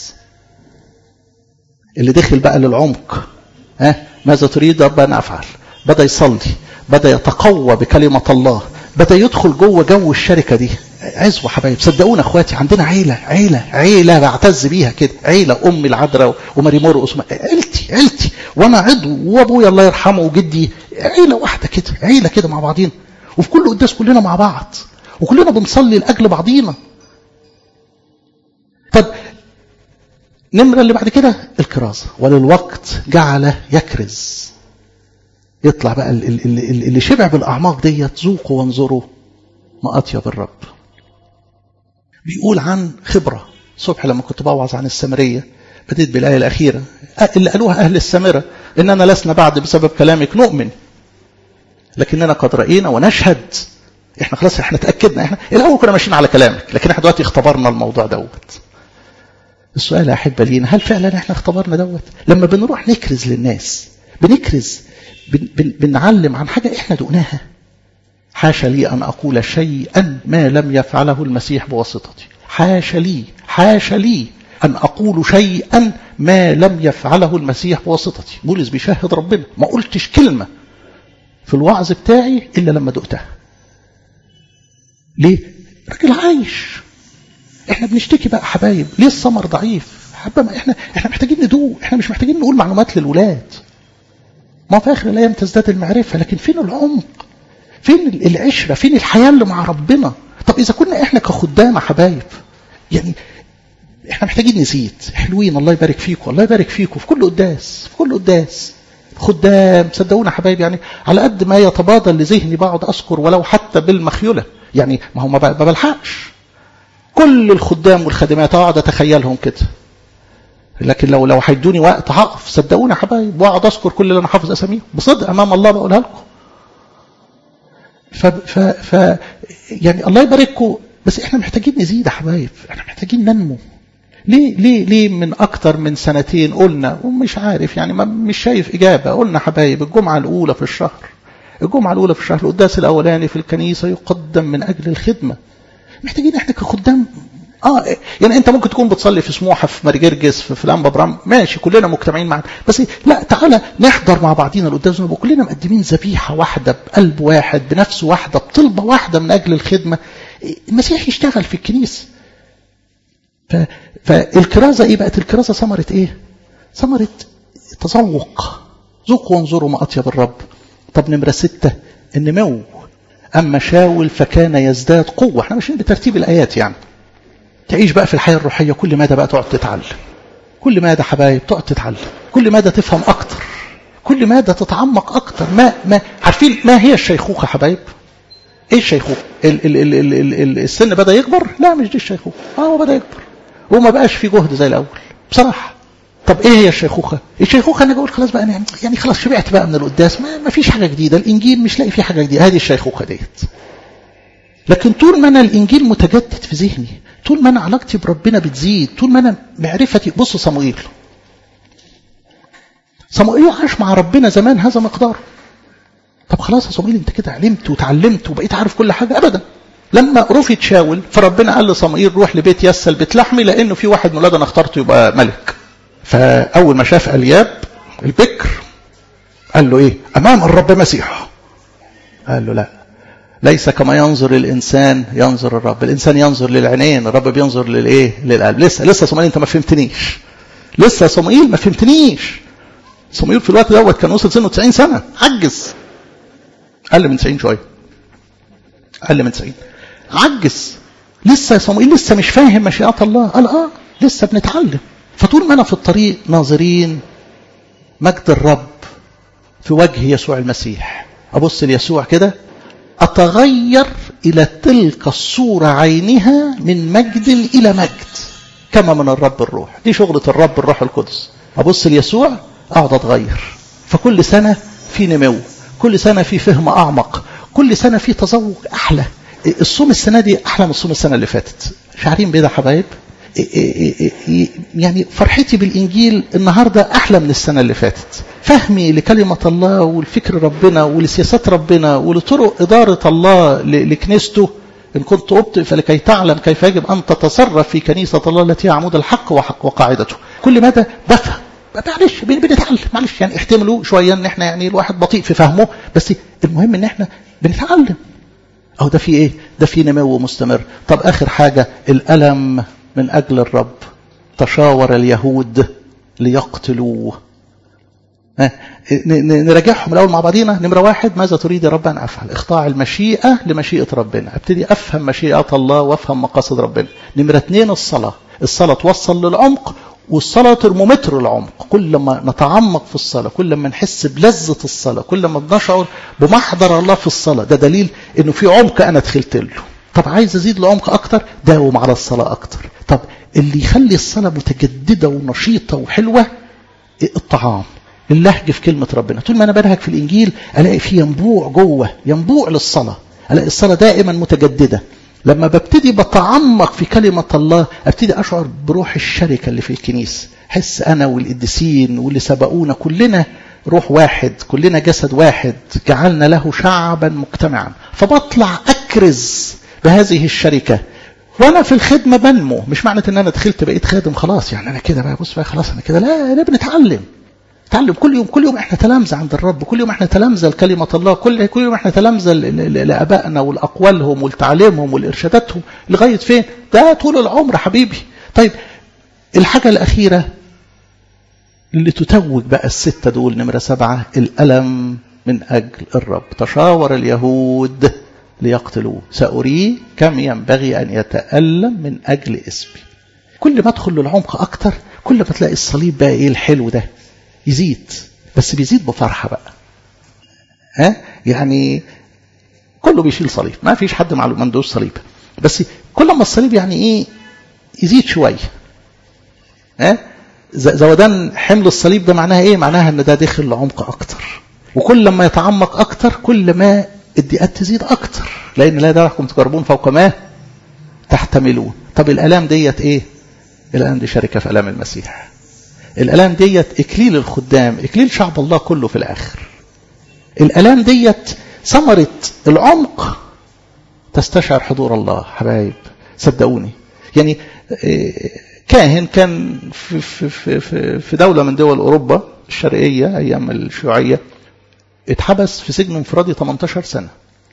اللي دخل بقى للعمق ها ماذا تريد رب ان افعل بدا يصلي بدا يتقوى بكلمه الله بدا يدخل جوه جو الشركه دي عزوة حبايب صدقونا اخواتي عندنا عيله عيله عيله بعتز بيها كده عيله امي العذراء وماري مرقس عيلتي عيلتي وانا عضو وابويا الله يرحمه وجدي عيله واحده كده عيله كده مع بعضينا وفي كل قداس كلنا مع بعض وكلنا بنصلي لاجل بعضينا طب نمرة اللي بعد كده الكرازة وللوقت جعل يكرز يطلع بقى اللي شبع بالأعماق ديت ذوقوا وانظروا ما أطيب الرب بيقول عن خبرة الصبح لما كنت بوعظ عن السامرية بديت بالآية الأخيرة اللي قالوها أهل السامرة إننا لسنا بعد بسبب كلامك نؤمن لكننا قد رأينا ونشهد احنا خلاص احنا تأكدنا احنا الأول كنا ماشيين على كلامك لكن احنا دلوقتي اختبرنا الموضوع دوت السؤال يا أحبة لينا هل فعلا احنا اختبرنا دوت لما بنروح نكرز للناس بنكرز بن بن بنعلم عن حاجة احنا دقناها حاشا لي أن أقول شيئا ما لم يفعله المسيح بواسطتي حاشا لي حاشا لي أن أقول شيئا ما لم يفعله المسيح بواسطتي بولس بيشهد ربنا ما قلتش كلمة في الوعظ بتاعي إلا لما دقتها ليه؟ راجل عايش احنا بنشتكي بقى حبايب ليه الثمر ضعيف حبا احنا احنا محتاجين ندوق احنا مش محتاجين نقول معلومات للولاد ما في اخر الايام تزداد المعرفه لكن فين العمق فين العشره فين الحياه اللي مع ربنا طب اذا كنا احنا كخدام يا حبايب يعني احنا محتاجين نزيد حلوين الله يبارك فيكم الله يبارك فيكم في كل قداس في كل قداس خدام صدقونا حبايب يعني على قد ما يتبادل لذهني بقعد اذكر ولو حتى بالمخيوله يعني ما هو ما بلحقش كل الخدام والخادمات اقعد اتخيلهم كده لكن لو لو هيدوني وقت هقف صدقوني يا حبايب واقعد اذكر كل اللي انا حافظ اساميهم بصدق امام الله بقولها لكم ف, ف, ف يعني الله يبارككم بس احنا محتاجين نزيد يا حبايب احنا محتاجين ننمو ليه ليه ليه من اكتر من سنتين قلنا ومش عارف يعني ما مش شايف اجابه قلنا حبايب الجمعه الاولى في الشهر الجمعه الاولى في الشهر القداس الاولاني في الكنيسه يقدم من اجل الخدمه محتاجين احنا كخدام اه يعني انت ممكن تكون بتصلي في سموحه في مرجرجس في فلان برام ماشي كلنا مجتمعين معانا بس لا تعالى نحضر مع بعضينا القداس ونبقى كلنا مقدمين ذبيحه واحده بقلب واحد بنفس واحده بطلبه واحده من اجل الخدمه المسيح يشتغل في الكنيسه ف... فالكرازه ايه بقت الكرازه ثمره ايه ثمره تذوق ذوقوا وانظروا ما اطيب الرب طب نمره سته النمو اما شاول فكان يزداد قوه احنا ماشيين بترتيب الايات يعني تعيش بقى في الحياة الروحية كل مادة بقى تقعد تتعلم كل مادة حبايب تقعد تتعلم كل مادة تفهم أكتر كل مادة تتعمق أكتر ما ما عارفين ما هي الشيخوخة حبايب ايه الشيخوخة ال ال ال ال ال ال السن بدأ يكبر لا مش دي الشيخوخة اه هو بدأ يكبر وما بقاش في جهد زي الأول بصراحة طب ايه هي الشيخوخة الشيخوخة انا بقول خلاص بقى أنا يعني خلاص شبعت بقى من القداس ما, ما فيش حاجة جديدة الانجيل مش لاقي فيه حاجة جديدة هذه الشيخوخة ديت لكن طول ما انا الانجيل متجدد في ذهني طول ما انا علاقتي بربنا بتزيد طول ما انا معرفتي بص صموئيل صموئيل عاش مع ربنا زمان هذا مقداره طب خلاص يا صموئيل انت كده علمت وتعلمت وبقيت عارف كل حاجه ابدا لما رفض شاول فربنا قال لصموئيل روح لبيت يسل بيت لحمي لانه في واحد من انا اخترته يبقى ملك فاول ما شاف الياب البكر قال له ايه امام الرب مسيح قال له لا ليس كما ينظر الانسان ينظر الرب الانسان ينظر للعينين الرب بينظر للايه للقلب لسه لسه صموئيل انت ما فهمتنيش لسه صموئيل ما فهمتنيش صموئيل في الوقت دوت كان وصل سنه 90 سنه عجز اقل من 90 شويه اقل من 90 عجز لسه يا صموئيل لسه مش فاهم مشيئات الله قال اه لسه بنتعلم فطول ما انا في الطريق ناظرين مجد الرب في وجه يسوع المسيح ابص ليسوع كده أتغير إلى تلك الصورة عينها من مجد إلى مجد كما من الرب الروح دي شغلة الرب الروح القدس أبص ليسوع أقعد أتغير فكل سنة في نمو كل سنة في فهم أعمق كل سنة في تذوق أحلى الصوم السنة دي أحلى من الصوم السنة اللي فاتت شعرين بيه حبايب يعني فرحتي بالإنجيل النهاردة أحلى من السنة اللي فاتت فهمي لكلمة الله والفكر ربنا ولسياسات ربنا ولطرق إدارة الله لكنيسته إن كنت أبطئ فلكي تعلم كيف يجب أن تتصرف في كنيسة الله التي هي عمود الحق وحق وقاعدته كل مدى بفهم معلش بنتعلم معلش يعني احتملوا شوية ان احنا يعني الواحد بطيء في فهمه بس المهم ان احنا بنتعلم او ده في ايه ده في نمو مستمر طب اخر حاجة الالم من أجل الرب تشاور اليهود ليقتلوه نراجعهم الأول مع بعضينا نمرة واحد ماذا تريد يا رب أن أفعل اخضاع المشيئة لمشيئة ربنا ابتدي أفهم مشيئة الله وأفهم مقاصد ربنا نمرة اثنين الصلاة الصلاة توصل للعمق والصلاة ترمومتر العمق كل ما نتعمق في الصلاة كل ما نحس بلذة الصلاة كل ما بنشعر بمحضر الله في الصلاة ده دليل انه في عمق انا دخلت له طب عايز ازيد لعمق اكتر داوم على الصلاه اكتر طب اللي يخلي الصلاه متجدده ونشيطه وحلوه الطعام اللهج في كلمه ربنا طول ما انا بلهج في الانجيل الاقي فيه ينبوع جوه ينبوع للصلاه الاقي الصلاه دائما متجدده لما ببتدي بتعمق في كلمة الله ابتدي أشعر بروح الشركة اللي في الكنيسة حس أنا والقديسين واللي سبقونا كلنا روح واحد كلنا جسد واحد جعلنا له شعبا مجتمعا فبطلع أكرز بهذه الشركة وانا في الخدمة بنمو مش معنى ان انا دخلت بقيت خادم خلاص يعني انا كده بقى بص بقى خلاص انا كده لا انا بنتعلم نتعلم كل يوم كل يوم احنا تلامذة عند الرب كل يوم احنا تلامذة لكلمة الله كل كل يوم احنا تلامذة لابائنا ولأقوالهم ولتعليمهم ولإرشاداتهم لغاية فين ده طول العمر حبيبي طيب الحاجة الأخيرة اللي تتوج بقى الستة دول نمرة سبعة الألم من أجل الرب تشاور اليهود ليقتلوه سأريه كم ينبغي أن يتألم من أجل اسمي كل ما أدخل للعمق أكتر كل ما تلاقي الصليب بقى إيه الحلو ده يزيد بس بيزيد بفرحة بقى ها يعني كله بيشيل صليب ما فيش حد ما عندوش صليب بس كل ما الصليب يعني ايه يزيد شوية ها زودان حمل الصليب ده معناها ايه معناها ان ده داخل لعمق اكتر وكل ما يتعمق اكتر كل ما الدقات تزيد اكتر لان لا دعكم تجربون فوق ما تحتملون طب الالام ديت ايه الالام دي شركه في الام المسيح الالام ديت اكليل الخدام اكليل شعب الله كله في الاخر الالام ديت ثمره العمق تستشعر حضور الله حبايب صدقوني يعني كاهن كان في, في, في, في دولة من دول أوروبا الشرقية أيام الشيوعية اتحبس في سجن انفرادي 18 سنة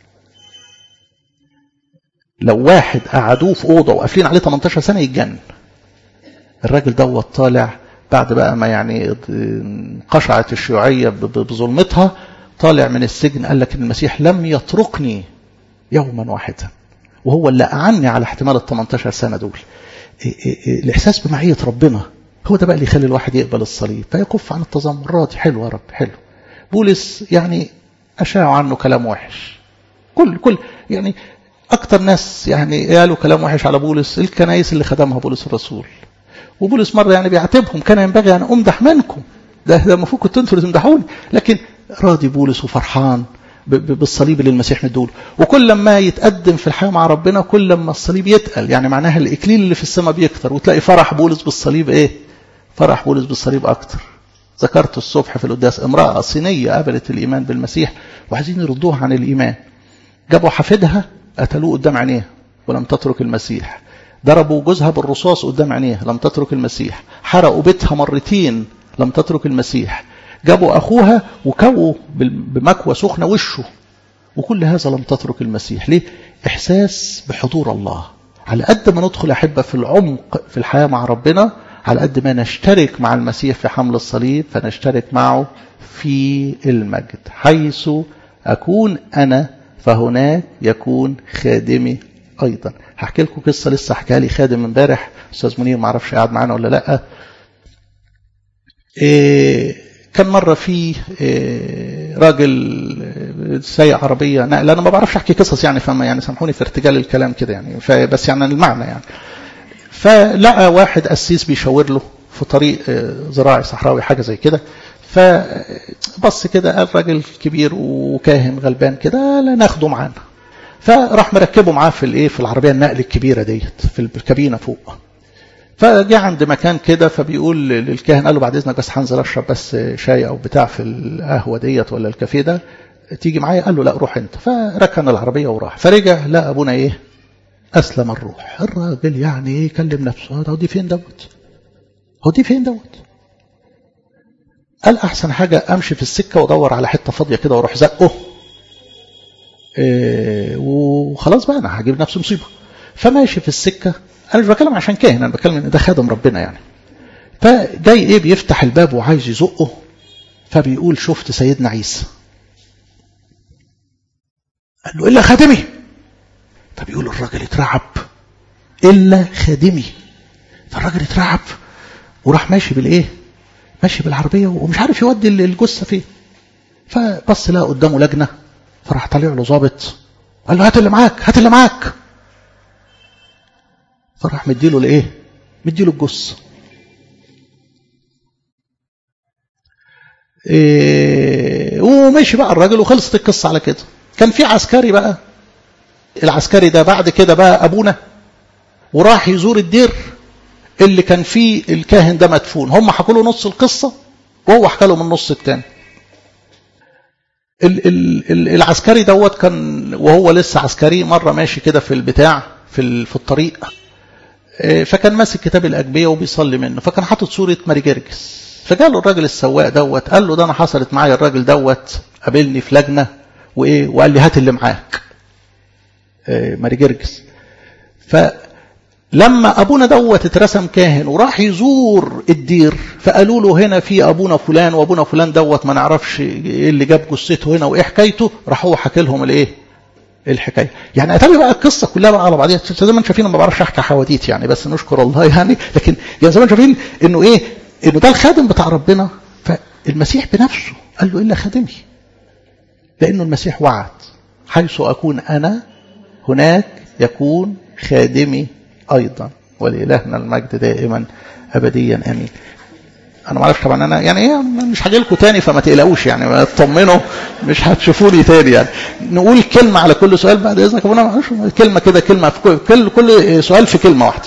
لو واحد قعدوه في أوضة وقافلين عليه 18 سنة يتجنن الراجل دوت طالع بعد بقى ما يعني قشعت الشيوعية بظلمتها طالع من السجن قال لك المسيح لم يتركني يوما واحدا وهو اللي أعني على احتمال ال 18 سنة دول الإحساس بمعية ربنا هو ده بقى اللي يخلي الواحد يقبل الصليب فيكف عن التذمر راضي حلو يا رب حلو بولس يعني أشاعوا عنه كلام وحش كل كل يعني أكتر ناس يعني قالوا كلام وحش على بولس الكنايس اللي خدمها بولس الرسول وبولس مرة يعني بيعاتبهم كان ينبغي أن أمدح منكم ده ده المفروض كنتوا انتوا اللي تمدحوني لكن راضي بولس وفرحان بالصليب اللي المسيح مدوله وكل ما يتقدم في الحياة مع ربنا كل ما الصليب يتقل يعني معناها الإكليل اللي في السماء بيكتر وتلاقي فرح بولس بالصليب إيه فرح بولس بالصليب أكتر ذكرت الصبح في القداس امرأة صينية قابلت الإيمان بالمسيح وعايزين يردوها عن الإيمان جابوا حفيدها قتلوه قدام عينيها ولم تترك المسيح ضربوا جوزها بالرصاص قدام عينيها لم تترك المسيح حرقوا بيتها مرتين لم تترك المسيح جابوا أخوها وكووا بمكوى سخنة وشه وكل هذا لم تترك المسيح ليه؟ إحساس بحضور الله على قد ما ندخل أحبة في العمق في الحياة مع ربنا على قد ما نشترك مع المسيح في حمل الصليب فنشترك معه في المجد حيث أكون أنا فهناك يكون خادمي أيضا هحكي لكم قصة لسه حكاها لي خادم امبارح أستاذ منير ما اعرفش قاعد معانا ولا لأ إيه كان مرة في إيه راجل سايق عربية نقل أنا ما بعرفش أحكي قصص يعني فما يعني سامحوني في ارتجال الكلام كده يعني بس يعني المعنى يعني فلقى واحد قسيس بيشاور له في طريق زراعي صحراوي حاجة زي كده فبص كده قال راجل كبير وكاهن غلبان كده لا ناخده معانا فراح مركبه معاه في الايه في العربيه النقل الكبيره ديت في الكابينه فوق فجاء عند مكان كده فبيقول للكاهن قال له بعد اذنك بس هنزل اشرب بس شاي او بتاع في القهوه ديت ولا الكافيه ده تيجي معايا قال له لا روح انت فركن العربيه وراح فرجع لا ابونا ايه اسلم الروح الراجل يعني ايه كلم نفسه هو دي فين دوت هو دي فين دوت قال احسن حاجه امشي في السكه وادور على حته فاضيه كده واروح زقه إيه وخلاص بقى انا هجيب نفسي مصيبه فماشي في السكه انا مش بتكلم عشان كاهن انا بتكلم ان ده خادم ربنا يعني فجاي ايه بيفتح الباب وعايز يزقه فبيقول شفت سيدنا عيسى قال له الا خادمي فبيقول الراجل اترعب الا خادمي فالراجل اترعب وراح ماشي بالايه ماشي بالعربيه ومش عارف يودي الجثه فين فبص لقى قدامه لجنه فراح طالع له ظابط قال له هات اللي معاك هات اللي معاك راح مديله الايه مديله الجثه إيه ومشي بقى الراجل وخلصت القصه على كده كان في عسكري بقى العسكري ده بعد كده بقى ابونا وراح يزور الدير اللي كان فيه الكاهن ده مدفون هم حكوا له نص القصه وهو حكى لهم النص الثاني العسكري دوت كان وهو لسه عسكري مره ماشي كده في البتاع في في الطريق فكان ماسك كتاب الاجبيه وبيصلي منه فكان حاطط صوره ماري جرجس فجاله الراجل السواق دوت قال له ده انا حصلت معايا الراجل دوت قابلني في لجنه وايه وقال لي هات اللي معاك ماري جرجس فلما ابونا دوت اترسم كاهن وراح يزور الدير فقالوا له هنا في ابونا فلان وابونا فلان دوت ما نعرفش ايه اللي جاب جثته هنا وايه حكايته راح هو حكى لهم الايه الحكايه يعني اتابع بقى القصه كلها بقى على بعضيها زي ما انتم شايفين ما بعرفش احكي حواديت يعني بس نشكر الله يعني لكن يعني زي ما انتم شايفين انه ايه انه ده الخادم بتاع ربنا فالمسيح بنفسه قال له الا خادمي لانه المسيح وعد حيث اكون انا هناك يكون خادمي ايضا ولالهنا المجد دائما ابديا امين انا ما اعرفش طبعا انا يعني ايه مش هاجي لكم تاني فما تقلقوش يعني اطمنوا مش هتشوفوني تاني يعني نقول كلمه على كل سؤال بعد اذنك ابونا كلمه كده كلمه في كل كل سؤال في كلمه واحده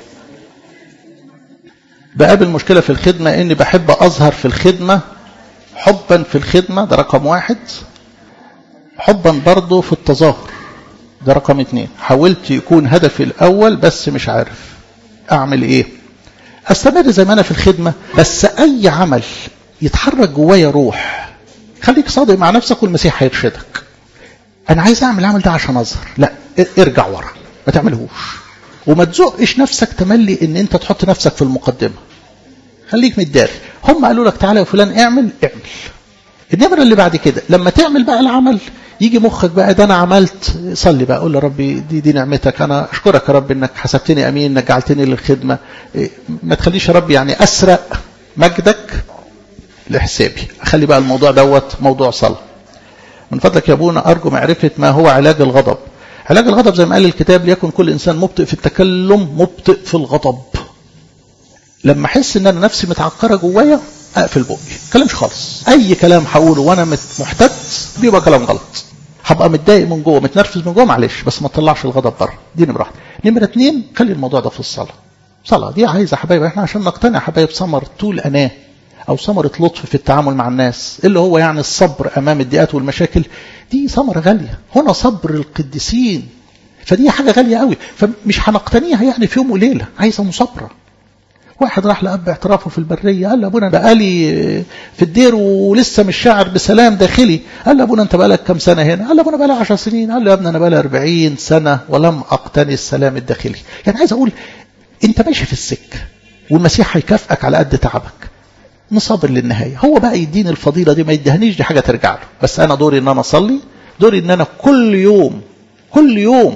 بقابل مشكله في الخدمه اني بحب اظهر في الخدمه حبا في الخدمه ده رقم واحد حبا برضه في التظاهر ده رقم اتنين حاولت يكون هدفي الاول بس مش عارف اعمل ايه استمر زي ما انا في الخدمه بس اي عمل يتحرك جوايا روح خليك صادق مع نفسك والمسيح هيرشدك انا عايز اعمل العمل ده عشان اظهر لا ارجع ورا ما تعملهوش وما تزقش نفسك تملي ان انت تحط نفسك في المقدمه خليك متداري هم قالوا لك تعالى يا فلان اعمل اعمل النمره اللي بعد كده لما تعمل بقى العمل يجي مخك بقى ده انا عملت صلي بقى قول ربي دي دي نعمتك انا اشكرك يا رب انك حسبتني امين انك جعلتني للخدمه ما تخليش يا رب يعني اسرق مجدك لحسابي اخلي بقى الموضوع دوت موضوع صلاه من فضلك يا ابونا ارجو معرفه ما هو علاج الغضب علاج الغضب زي ما قال الكتاب ليكن كل انسان مبطئ في التكلم مبطئ في الغضب لما احس ان انا نفسي متعكره جوايا اقفل بقي ما اتكلمش خالص اي كلام هقوله وانا محتد بيبقى كلام غلط هبقى متضايق من جوه متنرفز من جوه معلش بس ما تطلعش الغضب بره دي نمره واحده نمره اثنين خلي الموضوع ده في الصلاه صلاه دي عايزه حبايبي احنا عشان نقتنع حبايب ثمر طول اناه او ثمره لطف في التعامل مع الناس اللي هو يعني الصبر امام الضيقات والمشاكل دي ثمره غاليه هنا صبر القديسين فدي حاجه غاليه قوي فمش هنقتنيها يعني في يوم وليله عايزه مصابره واحد راح لأب اعترافه في البرية قال له أبونا بقالي في الدير ولسه مش شاعر بسلام داخلي قال له أبونا أنت بقالك كم سنة هنا قال له أبونا بقالي عشر سنين قال له يا ابني أنا بقالي أربعين سنة ولم أقتني السلام الداخلي يعني عايز أقول أنت ماشي في السكة والمسيح هيكافئك على قد تعبك نصابر للنهاية هو بقى يديني الفضيلة دي ما يديهنيش دي حاجة ترجع له بس أنا دوري إن أنا أصلي دوري إن أنا كل يوم كل يوم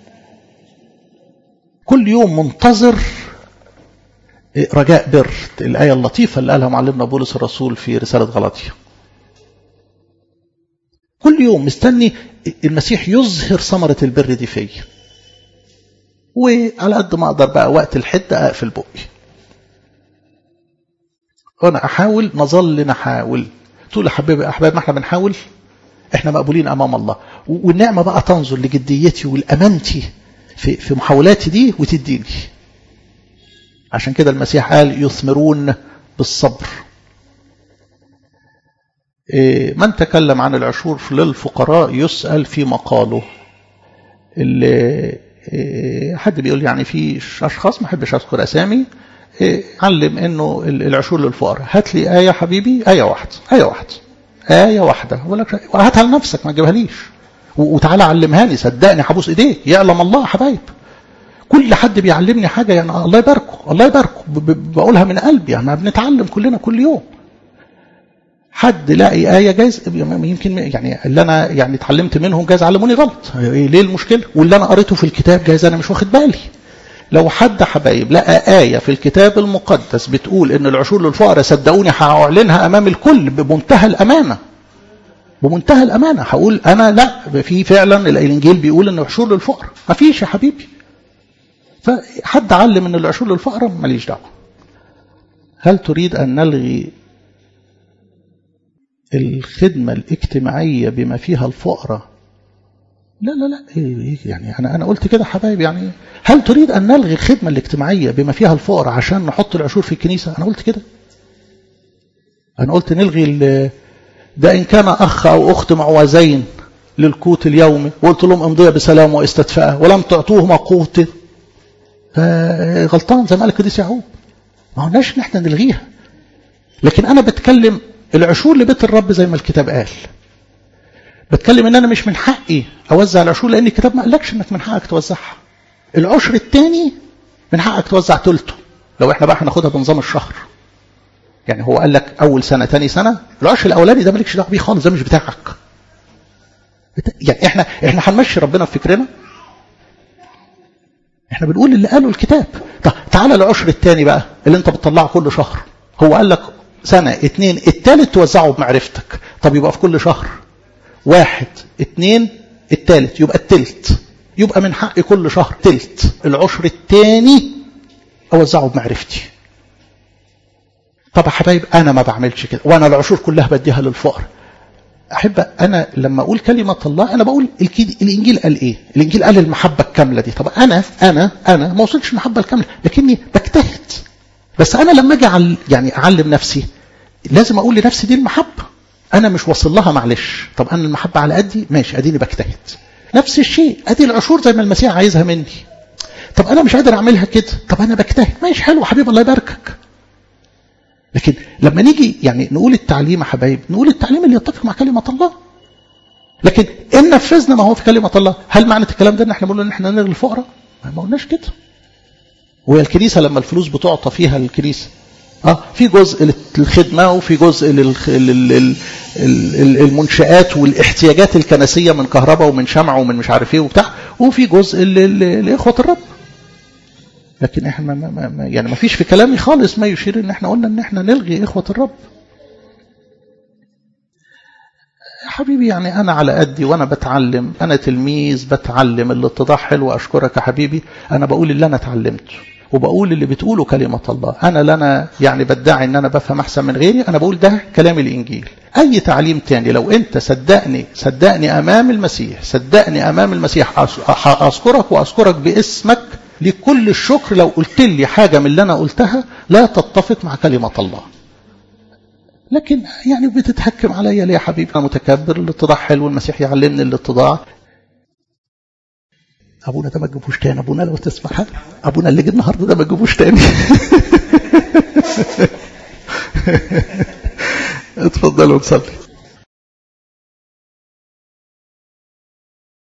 كل يوم منتظر رجاء بر الآية اللطيفة اللي قالها معلمنا بولس الرسول في رسالة غلاطيا كل يوم مستني المسيح يظهر ثمرة البر دي فيا وعلى قد ما أقدر بقى وقت الحدة أقفل بقي وأنا أحاول نظل نحاول تقول يا حبيبي أحباب ما احنا بنحاول احنا مقبولين أمام الله والنعمة بقى تنظر لجديتي والأمانتي في في محاولاتي دي وتديني عشان كده المسيح قال يثمرون بالصبر من تكلم عن العشور للفقراء يسأل في مقاله اللي حد بيقول يعني في أشخاص ما أحبش أذكر أسامي علم إنه العشور للفقراء هات لي آية حبيبي آية واحدة آية واحدة آية واحدة أقول لك هاتها لنفسك ما تجيبها ليش وتعالى علمها لي صدقني هبوس إيديك يعلم الله حبايب كل حد بيعلمني حاجة يعني الله يباركه الله يباركه بقولها من قلبي يعني بنتعلم كلنا كل يوم حد لاقي آية جايز يمكن يعني اللي أنا يعني اتعلمت منهم جايز علموني غلط ليه المشكلة واللي أنا قريته في الكتاب جايز أنا مش واخد بالي لو حد حبايب لقى آية في الكتاب المقدس بتقول إن العشور للفقراء صدقوني هأعلنها أمام الكل بمنتهى الأمانة بمنتهى الأمانة هقول أنا لا في فعلا الإنجيل بيقول إن عشور للفقراء ما فيش يا حبيبي فحد علم ان العشور للفقراء ماليش دعوه هل تريد ان نلغي الخدمه الاجتماعيه بما فيها الفقراء لا لا لا إيه يعني انا انا قلت كده حبايب يعني هل تريد ان نلغي الخدمه الاجتماعيه بما فيها الفقراء عشان نحط العشور في الكنيسه انا قلت كده انا قلت نلغي ده ان كان اخ او اخت معوزين للقوت اليومي وقلت لهم امضيه بسلام واستدفاء ولم تعطوهما قوت غلطان زي ما قال القديس يعقوب ما قلناش ان احنا نلغيها لكن انا بتكلم العشور لبيت الرب زي ما الكتاب قال بتكلم ان انا مش من حقي اوزع العشور لان الكتاب ما قالكش انك من حقك توزعها العشر الثاني من حقك توزع ثلثه لو احنا بقى هناخدها بنظام الشهر يعني هو قال لك اول سنه ثاني سنه العشر الاولاني ده مالكش دعوه بيه خالص ده مش بتاعك يعني احنا احنا هنمشي ربنا في فكرنا احنا بنقول اللي قاله الكتاب طب تعالى العشر الثاني بقى اللي انت بتطلعه كل شهر هو قال لك سنة اتنين التالت توزعه بمعرفتك طب يبقى في كل شهر واحد اتنين التالت يبقى التلت يبقى من حق كل شهر تلت العشر الثاني اوزعه بمعرفتي طب يا حبايب انا ما بعملش كده وانا العشور كلها بديها للفقر احب انا لما اقول كلمه الله انا بقول الانجيل قال ايه الانجيل قال المحبه الكامله دي طب انا انا انا ما وصلتش المحبه الكامله لكني بجتهد بس انا لما اجي يعني اعلم نفسي لازم اقول لنفسي دي المحبه انا مش واصل لها معلش طب انا المحبه على قدي ماشي اديني بجتهد نفس الشيء ادي العشور زي ما المسيح عايزها مني طب انا مش قادر اعملها كده طب انا بجتهد ماشي حلو حبيبي الله يباركك لكن لما نيجي يعني نقول التعليم يا حبايب نقول التعليم اللي يتفق مع كلمة الله لكن إن نفذنا ما هو في كلمة الله هل معنى الكلام ده إن احنا بنقول إن احنا نلغي الفقراء ما قلناش كده وهي الكنيسة لما الفلوس بتعطى فيها الكنيسة اه في جزء للخدمة وفي جزء للمنشآت والاحتياجات الكنسية من كهرباء ومن شمع ومن مش عارف ايه وبتاع وفي جزء لإخوة الرب لكن احنا ما ما ما يعني ما فيش في كلامي خالص ما يشير ان احنا قلنا ان احنا نلغي اخوة الرب حبيبي يعني انا على قدي وانا بتعلم انا تلميذ بتعلم الاتضاع حلو اشكرك يا حبيبي انا بقول اللي انا اتعلمته وبقول اللي بتقوله كلمة الله أنا لنا يعني بدعي أن أنا بفهم أحسن من غيري أنا بقول ده كلام الإنجيل أي تعليم تاني لو أنت صدقني صدقني أمام المسيح صدقني أمام المسيح أذكرك وأذكرك باسمك لكل الشكر لو قلت لي حاجة من اللي أنا قلتها لا تتفق مع كلمة الله لكن يعني بتتحكم عليا ليه يا حبيبي أنا متكبر الاتضاع حلو المسيح يعلمني الاتضاع ابونا ده ما تجيبوش تاني ابونا لو تسمح ابونا اللي جه النهارده ده ما تجيبوش تاني اتفضلوا نصلي